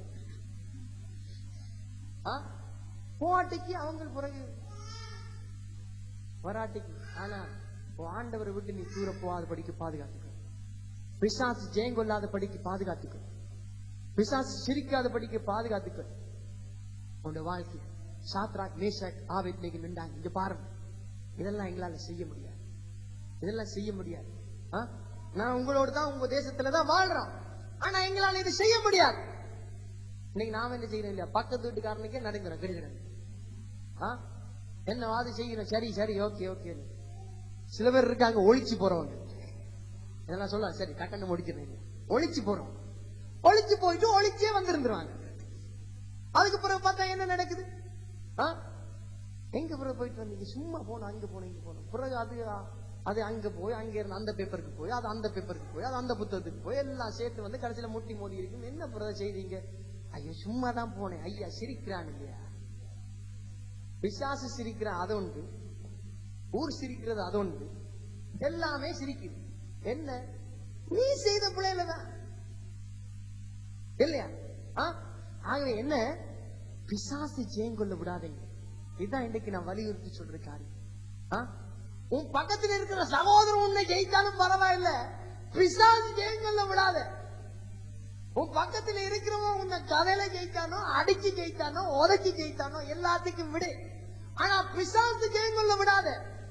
A: ஆ? போகாட்டிக்கு அவங்க பிறகு வராட்டிக்கு ஆனா உன் ஆண்டவரை விட்டு நீ தூர போகாத படிக்க பாதுகாத்துக்க பிசாசு ஜெயங்கொள்ளாத படிக்க பாதுகாத்துக்க பிசாசு சிரிக்காத படிக்க பாதுகாத்துக்க உன்னோட வாழ்க்கை சாத்ராக் மேஷாக் ஆவேத் இன்னைக்கு நின்றாங்க இங்க பாருங்க இதெல்லாம் எங்களால செய்ய முடியாது இதெல்லாம் செய்ய முடியாது ஆ? நான் உங்களோட தான் உங்க தேசத்துல தான் வாழ்றோம் ஆனா எங்களால இது செய்ய முடியாது இன்னைக்கு நாம என்ன செய்யறோம் இல்லையா பக்கத்து வீட்டுக்காரனுக்கே நடுங்கிறோம் கிடுகிறோம் ஆ? என்ன வாது செய்யணும் சரி சரி ஓகே ஓகே சில பேர் இருக்காங்க ஒழிச்சு போறவங்க இதெல்லாம் சொல்லலாம் சரி டக்குன்னு முடிக்கிறேன் ஒழிச்சு போறோம் ஒழிச்சு போயிட்டு ஒழிச்சே வந்திருந்துருவாங்க அதுக்கு பிறகு பார்த்தா என்ன நடக்குது ஆ? எங்க பிறகு போயிட்டு வந்தீங்க சும்மா போனோம் அங்க போனோம் இங்க போனோம் பிறகு அது அது அங்க போய் அங்க இருந்து அந்த பேப்பருக்கு போய் அது அந்த பேப்பருக்கு போய் அது அந்த புத்தகத்துக்கு போய் எல்லாம் சேர்த்து வந்து கடைசியில முட்டி மோதி இருக்கும் என்ன பிறகு செய்தீங்க ஐயோ சும்மா தான் போனேன் ஐயா சிரிக்கிறான் இல்லையா பிசாசு சிரிக்கிறான் அது ஒன்று ஊர் சிரிக்கிறது அது ஒன்று எல்லாமே சிரிக்குது என்ன நீ செய்த பிள்ளைல தான் இல்லையா ஆ? ஆகவே என்ன பிசாசு ஜெயங்கொள்ள விடாதீங்க இதுதான் இன்னைக்கு நான் வலியுறுத்தி சொல்ற காரியம் ஆ? உன் பக்கத்துல இருக்கிற சகோதரன் உன்னை ஜெயித்தாலும் பரவாயில்ல பிசாசு ஜெயங்கொள்ள விடாத உன் பக்கத்துல இருக்கிறவன் உன்னை கதையில ஜெயித்தானோ அடிச்சு ஜெயித்தானோ உதைச்சு ஜெயித்தானோ எல்லாத்துக்கும் விடு ஆனா பிசாசு ஜெயங்கொள்ள விடாத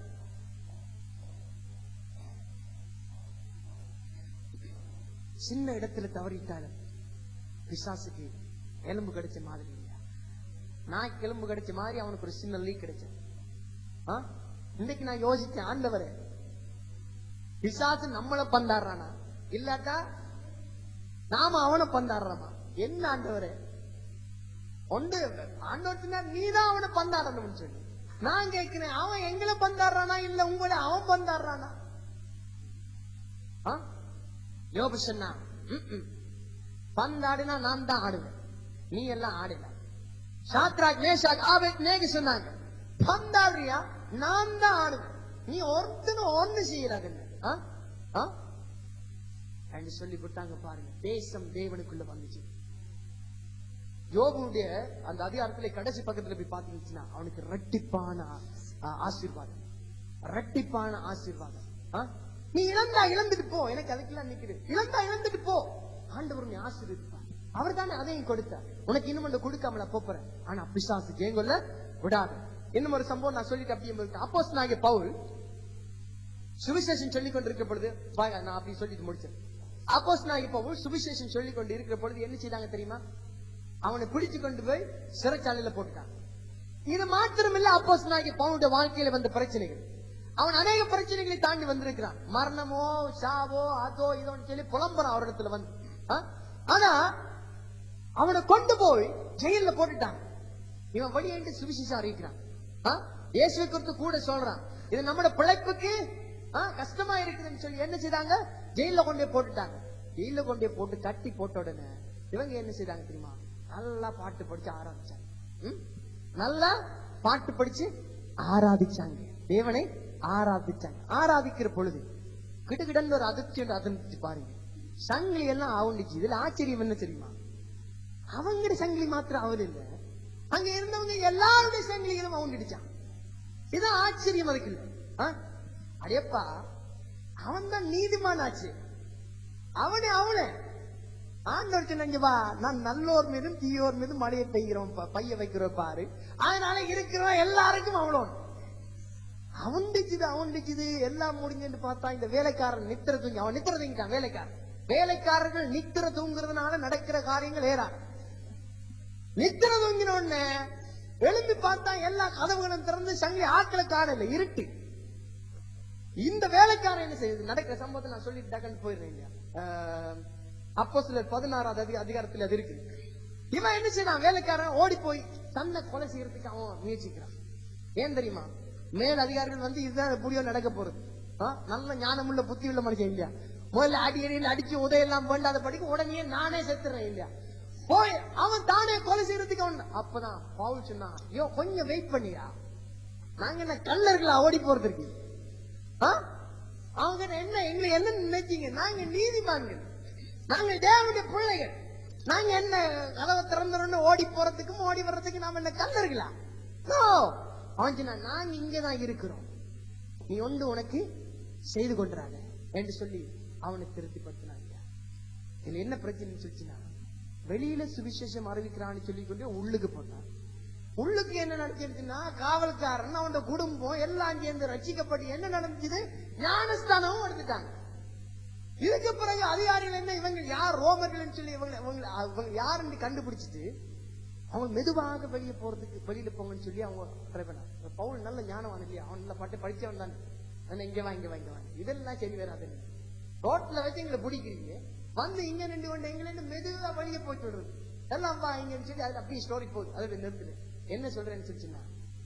A: சின்ன இடத்துல தவறிட்டாலும் பிசாசுக்கு எலும்பு கிடைச்ச மாதிரி இல்லையா நாய்க்கு எலும்பு கிடைச்ச மாதிரி அவனுக்கு ஒரு சின்ன லீக் கிடைச்சது ஆ? இன்னைக்கு நான் யோசிச்சேன் ஆண்டவரே பிசாசு நம்மள பந்தாடுறானா இல்லாட்டா நாம அவனை பந்தாடுறோமா என்ன ஆண்டவரே ஒன்று ஆண்டவர் நீதான் அவனை பந்தாடணும்னு சொல்லி நான் கேட்கிறேன் அவன் எங்களை பந்தாடுறானா இல்ல உங்களை அவன் பந்தாடுறானா ஆ? யோபு சொன்னா "ம்ம். பந்தாடினா நான் தான் ஆடுவேன் நீ எல்லாம் ஆடல சாத்ராக் மேஷாக் ஆபேத் நேகு சொன்னாங்க பந்தாடுறியா நான் தான் ஆடுவேன் நீ ஒருத்தனும் ஒண்ணு செய்யறாங்க என்று சொல்லி விட்டாங்க பாருங்க தேசம் தேவனுக்குள்ள வந்துச்சு யோபுடைய அந்த அதிகாரத்துல கடைசி பக்கத்துல போய் பாத்தீங்கன்னா அவனுக்கு ரெட்டிப்பான ஆ- ஆ- ஆசீர்வாதம் ரெட்டிப்பான ஆசீர்வாதம் ஆ? நீ இழந்தா இழந்துட்டு போ எனக்கு அதுக்கெல்லாம் நிக்குது இழந்தா இழந்துட்டு போ ஆண்டவர் நீ ஆசீர்வதிப்பார் அவர் தானே அதையும் கொடுத்தார் உனக்கு இன்னும் ஒன்று கொடுக்காமல போறேன் ஆனா பிசாசு ஜெயங்கொல்ல விடாது இன்னும் ஒரு சம்பவம் நான் சொல்லிட்டு அப்படியே அப்போஸ் நாங்க பவுல் சுவிசேஷன் சொல்லிக் கொண்டிருக்கிற பொழுது வாங்க, நான் அப்படி சொல்லிட்டு முடிச்சேன் அப்போஸ் நான் இப்போ சுவிசேஷன் சொல்லிக் கொண்டு இருக்கிற பொழுது என்ன செய்தாங்க தெரியுமா அவனை பிடிச்சு கொண்டு போய் சிறைச்சாலையில போட்டுட்டான் இது மாத்திரமில்ல அப்போஸ் நாகி பவுனுடைய வாழ்க்கையில வந்த பிரச்சனைகள் அவன் அநேக பிரச்சனைகளை தாண்டி வந்திருக்கிறான் மரணமோ சாவோ அதோ இதோன்னு சொல்லி புலம்புறான் அவரிடத்துல வந்து ஆ? ஆனா அவனை கொண்டு போய் ஜெயில போட்டுட்டாங்க இவன் வழியாண்டு சுவிசேஷம் அறிவிக்கிறான் ஆ? இயேசுவை குறித்து கூட சொல்றான் இது நம்மட பிழைப்புக்கு ஆ, கஷ்டமா இருக்குதுன்னு சொல்லி என்ன செய்தாங்க ஜெயில கொண்டே போட்டுட்டாங்க ஜெயில கொண்டே போட்டு கட்டி போட்ட உடனே இவங்க என்ன செய்தாங்க தெரியுமா நல்லா பாட்டு படிச்சு ஆரம்பிச்சாங்க ம்? நல்லா பாட்டு படிச்சு ஆராதிச்சாங்க தேவனை ஆராதிச்சாங்க ஆராதிக்கிற பொழுது கிடுகிடன்னு ஒரு அதிர்ச்சி ஒன்று அதிர்ந்துச்சு பாருங்க சங்கிலி எல்லாம் ஆவுண்டுச்சு இதுல ஆச்சரியம் என்ன தெரியுமா அவங்கட சங்கிலி மாத்திரம் அவர் இல்ல அங்க இருந்தவங்க எல்லாருடைய சங்கிலிகளும் அவுண்டிடுச்சான் இதான் ஆச்சரியம் அதுக்கு இல்ல ஆ? அடேப்பா அவன் தான் நீதிமானாச்சு அவனே அவனே ஆண்டவர் சொன்னாங்க வா நான் நல்லோர் மீதும் தீயோர் மீதும் மழையை பெய்கிறோம் பா- பைய வைக்கிறோம் பாரு அதனால இருக்கிறோம் எல்லாருக்கும் அவ்வளோ அவண்டிச்சுது அவண்டிச்சுது எல்லாம் முடிஞ்சுன்னு பார்த்தா இந்த வேலைக்காரன் நித்திர தூங்கி அவன் நித்திர தூங்கிட்டான் வேலைக்காரன் வேலைக்காரர்கள் நித்திர தூங்குறதுனால நடக்கிற காரியங்கள் ஏறாது நித்திர தூங்கின உடனே எழும்பி பார்த்தா எல்லா கதவுகளும் திறந்து சங்கிலி ஆட்களை காணல இருட்டு இந்த வேலைக்காரன் என்ன செய்யுது நடக்கிற சம்பவத்தை நான் சொல்லிட்டு டக்குன்னு போயிடுறேன் இல்லையா அப்போ சிலர் பதினாறாவது அதிக அதிகாரத்தில் அது இருக்கு இவன் என்ன செய்யறான் வேலைக்காரன் ஓடி போய் தன்னை கொலை செய்யறதுக்கு அவன் முயற்சிக்கிறான் ஏன் தெரியுமா மேல் அதிகாரிகள் வந்து இதுதான் புடியோ நடக்க போறது ஆ? நல்ல ஞானமுள்ள புத்தி உள்ள மனுஷன் இல்லையா முதல்ல அடி அடியில் அடிச்சு உதயெல்லாம் வேண்டாத படிக்க உடனே நானே செத்துறேன் இல்லையா போய் அவன் தானே கொலை செய்யறதுக்கு அவன் அப்பதான் பவுல் சொன்னான் ஐயோ கொஞ்சம் வெயிட் பண்ணியா நாங்க என்ன கல்லர்களா ஓடி போறதுக்கு ஆ? அவங்க என்ன எங்களை என்ன நினைச்சீங்க நாங்க நீதிமான்கள் நாங்க தேவனுடைய பிள்ளைகள் நாங்க என்ன கதவை திறந்துறோம்னு ஓடி போறதுக்கும் ஓடி வர்றதுக்கு நாம என்ன கல்லர்களா நோ அவன் சொன்னா நாங்க இங்கதான் இருக்கிறோம் நீ ஒன்று உனக்கு செய்து கொண்டுறாங்க என்று சொல்லி அவனை திருத்தி படுத்தினாங்க இதுல என்ன பிரச்சனைன்னு சொல்லிச்சுன்னா வெளியில சுவிசேஷம் அறிவிக்கிறான்னு சொல்லி கொண்டு உள்ளுக்கு போனான் உள்ளுக்கு என்ன நடந்துச்சுன்னா காவல்காரன் அவனோட குடும்பம் எல்லாம் சேர்ந்து ரட்சிக்கப்பட்டு என்ன நடந்துச்சு ஞானஸ்தானமும் எடுத்துட்டாங்க இதுக்கு பிறகு அதிகாரிகள் என்ன இவங்க யார் ரோமர்கள் சொல்லி இவங்க இவங்க இவங்க யாருன்னு கண்டுபிடிச்சிட்டு அவங்க மெதுவாக வெளியே போறதுக்கு வெளியில போங்கன்னு சொல்லி அவங்க ட்ரை பண்ணாங்க பவுல் நல்ல ஞானவான் இல்லையா அவன் நல்ல பட்டு படிச்சவன் தானே அதனால இங்க வா இங்க வா இங்க வா இதெல்லாம் சரி வராது ரோட்ல வச்சு எங்களை பிடிக்கிறீங்க வந்து இங்க நின்று கொண்டு எங்களை இருந்து மெதுவா வெளியே போயிட்டு விடுறது எல்லாம் வா இங்கன்னு சொல்லி அது அப்படியே ஸ்டோரி போகுது அதோட நிறுத்துது என்ன சொல்றேன்னு சொல்லிச்சுன்னா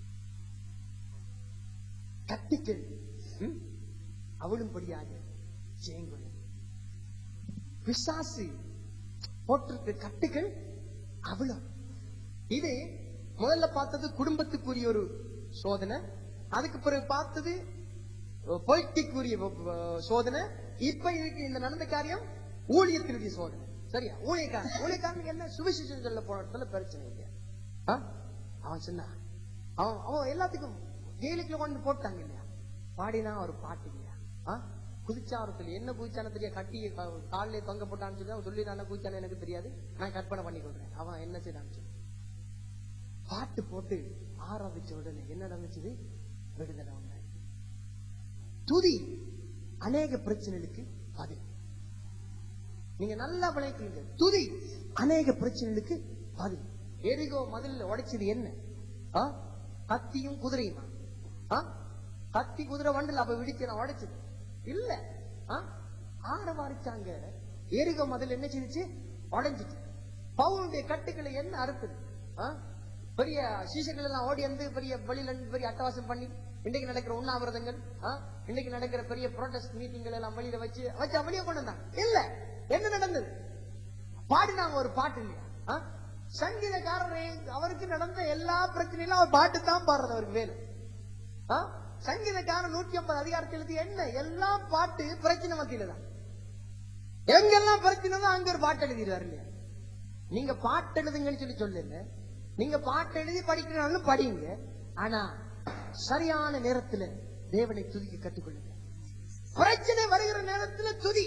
A: கத்திக்கள் ம், அவளும்படியாக ஜெயங்குடி பிசாசு போட்டிருக்க கட்டுகள் அவளும் இது முதல்ல பார்த்தது குடும்பத்துக்குரிய ஒரு சோதனை அதுக்கு பிறகு பார்த்தது பொலிட்டிக்குரிய சோதனை இப்ப இதுக்கு இந்த நடந்த காரியம் ஊழியத்தினுடைய சோதனை சரியா ஊழியக்காரன் ஊழியக்காரனுக்கு என்ன சுவிசேஷம் சொல்ல போன இடத்துல பிரச்சனை இல்லையா ஆ? அவன் சொன்னா அவன் அவன் எல்லாத்துக்கும் ஜெயிலுக்குள்ள கொண்டு போட்டாங்க இல்லையா பாடினா ஒரு பாட்டு இல்லையா ஆ? குதிச்சாரத்துல என்ன குதிச்சானு தெரியா கட்டி காலிலே தொங்க போட்டான்னு சொல்லி அவன் சொல்லி நான் குதிச்சானு எனக்கு தெரியாது நான் கற்பனை பண்ணி கொள்றேன் அவன் என்ன செய்தான்னு சொல்லி பாட்டு போட்டு ஆரம்பிச்ச உடனே என்ன நடந்துச்சு விடுதலை உண்டாச்சு. துதி அநேக பிரச்சனைகளுக்கு பதில் நீங்க நல்லா விளைக்கிறீங்க துதி அநேக பிரச்சனைகளுக்கு பதில் எரிகோ மதில் உடைச்சது என்ன ஆ? கத்தியும் குதிரையுமா ஆ? கத்தி குதிரை வண்டில் அப்ப விடிச்சு நான் உடைச்சது இல்ல ஆ? ஆட வாரிச்சாங்க எரிகோ மதில் என்ன செஞ்சுச்சு உடைஞ்சிச்சு பவுனுடைய கட்டுக்களை என்ன அறுத்தது ஆ? பெரிய சீசர்கள் எல்லாம் ஓடி வந்து பெரிய வெளியில இருந்து பெரிய அட்டவாசம் பண்ணி இன்னைக்கு நடக்கிற உண்ணாவிரதங்கள் ஆ? இன்னைக்கு நடக்கிற பெரிய ப்ரோட்டஸ்ட் மீட்டிங்கள் எல்லாம் வெளியில வச்சு வச்சு வெளியே கொண்டு வந்தாங்க இல்ல என்ன நடந்தது பாடினாங்க ஒரு பாட்டு இல்லையா ஆ? சங்கீதக்காரரே அவருக்கு நடந்த எல்லா பிரச்சனையிலும் அவர் பாட்டு தான் பாடுறது அவருக்கு வேலை ஆ? சங்கீதக்காரன் நூற்றி ஐம்பது அதிகாரத்தில் எழுதி என்ன எல்லாம் பாட்டு பிரச்சனை மத்தியில தான் எங்கெல்லாம் பிரச்சனை தான் அங்க ஒரு பாட்டு எழுதிடுவார் இல்லையா நீங்க பாட்டு எழுதுங்கன்னு சொல்லி சொல்லல நீங்க பாட்டு எழுதி படிக்கிறனாலும் படிங்க ஆனா சரியான நேரத்துல தேவனை துதிக்க கற்றுக்கொள்ளுங்க பிரச்சனை வருகிற நேரத்துல துதி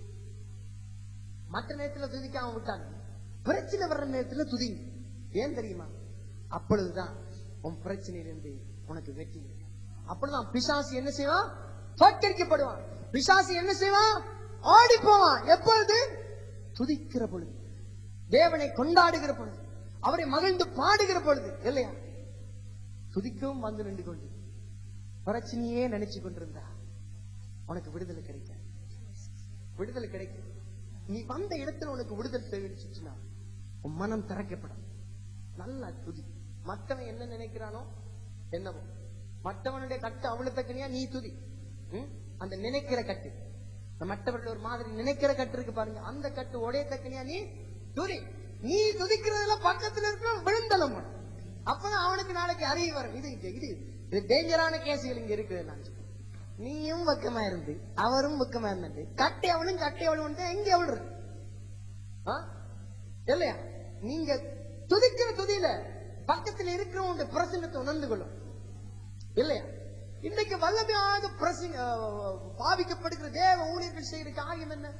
A: மற்ற நேரத்துல துதிக்காம விட்டாங்க பிரச்சனை வர்ற நேரத்துல துதி ஏன் தெரியுமா அப்பொழுதுதான் உன் பிரச்சனையிலிருந்து உனக்கு வெற்றி கிடைக்கும். அப்பொழுதுதான் பிசாசு என்ன செய்வான் தோற்கடிக்கப்படுவான் பிசாசு என்ன செய்வான் ஆடி போவான் எப்பொழுது துதிக்கிற பொழுது தேவனை கொண்டாடுகிற பொழுது அவரை மகிழ்ந்து பாடுகிற பொழுது இல்லையா துதிக்கவும் வந்து நின்று கொண்டு பிரச்சனையே நினைச்சு கொண்டிருந்தா உனக்கு விடுதலை கிடைக்கும் விடுதலை கிடைக்கும் நீ வந்த இடத்துல உனக்கு விடுதலை தெரிவிச்சுச்சுன்னா உன் மனம் திறக்கப்படும் நல்லா துதி மத்தவன் என்ன நினைக்கிறானோ என்னவோ மற்றவனுடைய கட்டு அவ்வளவுத்தக்கனியா நீ துதி ம்? அந்த நினைக்கிற கட்டு இந்த மற்றவர்கள் ஒரு மாதிரி நினைக்கிற கட்டு இருக்கு பாருங்க அந்த கட்டு உடையத்தக்கனியா நீ துதி நீ துதிக்கிறதுல பக்கத்துல இருக்கிற விழுந்தலம் பண்ணு. அப்பதான் அவனுக்கு நாளைக்கு அறிவு வரும் இது இது இது இது டேஞ்சரான கேசுகள் இங்க இருக்குது நான் சொல்றேன். நீயும் பக்கமா இருந்து அவரும் பக்கமா இருந்தது கட்டை அவனும் கட்டை அவளும் எங்க அவள் இருக்கு ஆ? இல்லையா நீங்க துதிக்கிற துதியில பக்கத்துல இருக்கிறவங்க பிரசங்கத்தை உணர்ந்து கொள்ளும் இல்லையா இன்னைக்கு வல்லமையாக பிரசங்க அஹ், பாவிக்கப்படுகிற தேவ ஊழியர்கள் செய்யற காரியம் என்ன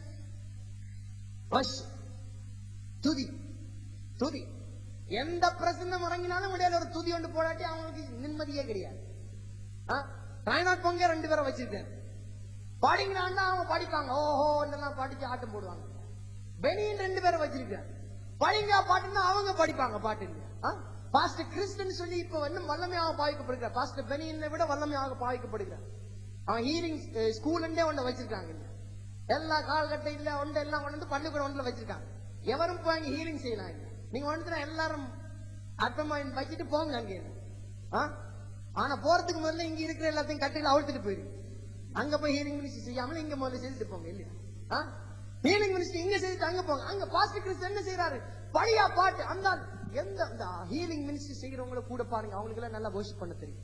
A: worship. துதி துதி எந்த பிரசன்னம் இறங்கினாலும் இடையில ஒரு துதி ஒன்று போடாட்டி அவங்களுக்கு நிம்மதியே கிடையாது ட்ரைனாட் பொங்க ரெண்டு பேரை வச்சிருக்கேன் பாடிங்கிறான்னா அவங்க படிப்பாங்க ஓஹோ இதெல்லாம் படிச்சு ஆட்டம் போடுவாங்க பெனியின் ரெண்டு பேரை வச்சிருக்கேன் படிங்க பாட்டுன்னா அவங்க படிப்பாங்க பாட்டு இல்லையா பாஸ்டர் கிறிஸ்டன் சொல்லி இப்ப வந்து வல்லமையாக பாவிக்கப்படுகிறார் பாஸ்டர் பெனியனை விட வல்லமையாக பாவிக்கப்படுகிறார் அவன் ஹீலிங் ஸ்கூல்லே ஒண்ணு வச்சிருக்காங்க இல்ல எல்லா காலகட்டத்தில ஒன்று எல்லாம் கொண்டு வந்து பள்ளிக்கூடம் ஒன்றுல வச்சிருக்காங்க எவரும் போய் அங்க ஹீலிங் செய்யலாம் இல்ல நீங்க வந்துட்டு எல்லாரும் அர்த்தமா வச்சுட்டு போங்க அங்க ஆ? ஆனா போறதுக்கு முதல்ல இங்க இருக்கிற எல்லாத்தையும் கட்டில அவுழ்த்துட்டு போயிருக்கு அங்க போய் ஹீலிங் மினிஸ்ட்ரி செய்யாமல இங்க முதல்ல செய்துட்டு போங்க இல்லையா ஹீலிங் மினிஸ்ட்ரி இங்க செய்துட்டு அங்க போங்க அங்க பாஸ்டர் கிறிஸ்து என்ன செய்யறாரு பழையா பாட்டு அந்த எந்த அந்த ஹீலிங் மினிஸ்ட்ரி செய்யறவங்கள கூட பாருங்க அவங்களுக்கு எல்லாம் நல்லா worship பண்ண தெரியும்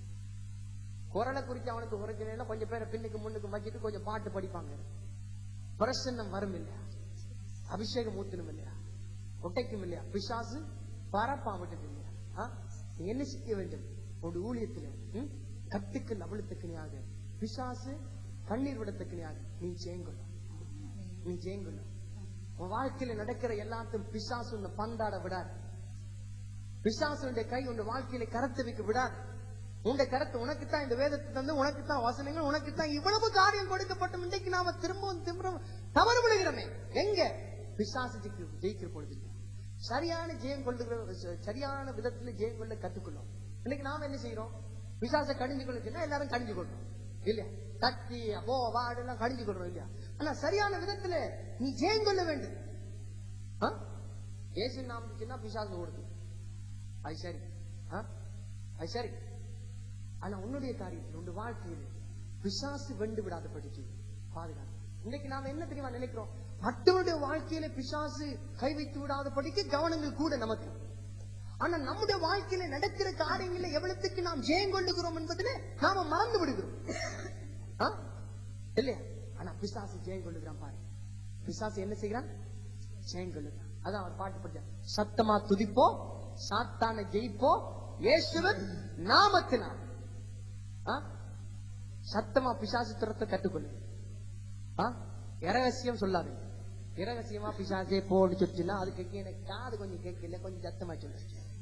A: குரலை குறித்து அவனுக்கு குறைக்கல கொஞ்சம் பேரை பின்னுக்கு முன்னுக்கு வச்சுட்டு கொஞ்சம் பாட்டு படிப்பாங்க பிரசன்னம் வரும் இல்லையா அபிஷேகம் ஊத்தணும் இல்லையா ஒட்டைக்கும் இல்லையா பிசாசு பரப்பா விட்டது இல்லையா ஆ? நீ என்ன செய்ய வேண்டும் ஒரு ஊழியத்துல ம்? கட்டுக்கள் அவிழ்த்தக்கனியாக பிசாசு கண்ணீர் விடத்தக்கனியாக நீ ஜெயங்கொள்ளும் நீ ஜெயங்கொள்ளும் உன் வாழ்க்கையில நடக்கிற எல்லாத்தையும் பிசாசு உன்னை பந்தாட விடாது பிசாசுடைய கை உன் வாழ்க்கையில கரத்தை வைக்க விடாது உண்ட கரத்தை உனக்கு தான் இந்த வேதத்தை தந்து உனக்கு தான் வசனங்கள் உனக்கு தான் இவ்வளவு காரியம் கொடுக்கப்பட்டும் இன்றைக்கு நாம திரும்பவும் திரும்பவும் தவறு விடுகிறோமே எங்க பிசாசு ஜெயிக்கிற ஜெயிக்கிற பொழுது இல்லை. சரியான ஜெயம் கொள்ளுகிற ச- சரியான விதத்துல ஜெயம் கொள்ள கத்துக்கொள்ளும் இன்னைக்கு நாம என்ன செய்யறோம் பிசாசை கடிஞ்சு கொள்ளுச்சுன்னா எல்லாரும் கடிஞ்சு கொள்றோம் இல்லையா கத்தி ஓ வாடு எல்லாம் கடிஞ்சு கொள்றோம் இல்லையா ஆனா சரியான விதத்துல நீ ஜெயம் கொள்ள வேண்டும் ஆ? இயேசு நாமத்துக்குன்னா பிசாசு ஓடுது அது சரி ஆ? அது சரி ஆனா உன்னுடைய காரியத்தில் உன் வாழ்க்கையில் பிசாசு வெண்டு விடாத படிச்சு பாதுகாப்பு இன்னைக்கு நாம என்ன தெரியுமா நினைக்கிறோம் மற்றவருடைய வாழ்க்கையில பிசாசு கை வைத்து விடாத படிக்க கவனங்கள் கூட நமக்கு ஆனா நம்முடைய வாழ்க்கையில நடக்கிற காரியங்களை எவ்வளவுக்கு நாம் ஜெயம் கொள்ளுகிறோம் என்பதிலே நாம மறந்து விடுகிறோம் ஆ? இல்லையா ஆனா பிசாசு ஜெயம் கொள்ளுகிறான் பாரு பிசாசு என்ன செய்கிறான் ஜெயம் கொள்ளுகிறான் அதான் அவர் பாட்டு படிச்சார் சத்தமா துதிப்போ சாத்தான ஜெயிப்போ இயேசுவன் நாமத்தினால் ஆ? சத்தமா பிசாசு துரத்தை கட்டுக்கொள்ளு ஆ? இரகசியம் சொல்லாது இரகசியமா பிசாசே போன்னு சொல்லிச்சுன்னா அதுக்கு எனக்கு காது கொஞ்சம் கேட்கல கொஞ்சம் சத்தமா சொல்லு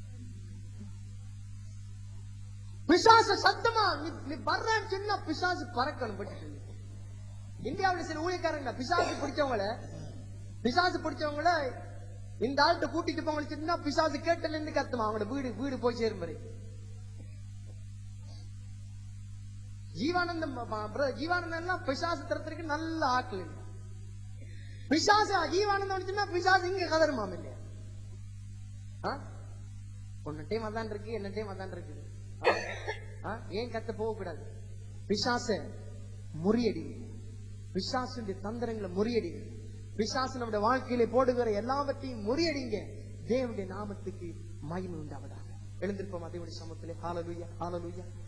A: பிசாசு சத்தமா நீ நீ வர்றேன்னு சொன்னா பிசாசு பறக்கணும் பட்டு சொல்லு இந்தியாவுல சில ஊழியக்காரங்க பிசாசு பிடிச்சவங்கள பிசாசு பிடிச்சவங்கள இந்த ஆள்கிட்ட கூட்டிட்டு போங்க சொன்னா பிசாசு கேட்டல இருந்து கத்துமா அவங்களோட வீடு வீடு போய் சேரும் வரை ஜீவானந்தம் ப- ப- brother, ஜீவானந்தம் எல்லாம் பிசாசு தரத்திற்கு நல்ல ஆட்கள் இல்ல பிசாசு ஜீவானந்தம் வந்துச்சுன்னா பிசாசு இங்க கதருமாம் இல்லையா ஆ? உன்ன டைம் அதான் இருக்கு என்ன டைம் அதான் இருக்குது ஆ? ஆ? ஏன் கத்த போக கூடாது பிசாச முறியடிங்க பிசாசுடைய தந்திரங்களை முறியடிங்க பிசாசு நம்முடைய வாழ்க்கையில போடுகிற எல்லாவற்றையும் முறியடிங்க தேவனுடைய நாமத்துக்கு மகிமை உண்டாவதாக எழுந்திருப்போம் அதேவுடைய சமத்திலே ஹாலலுயா ஹாலலுயா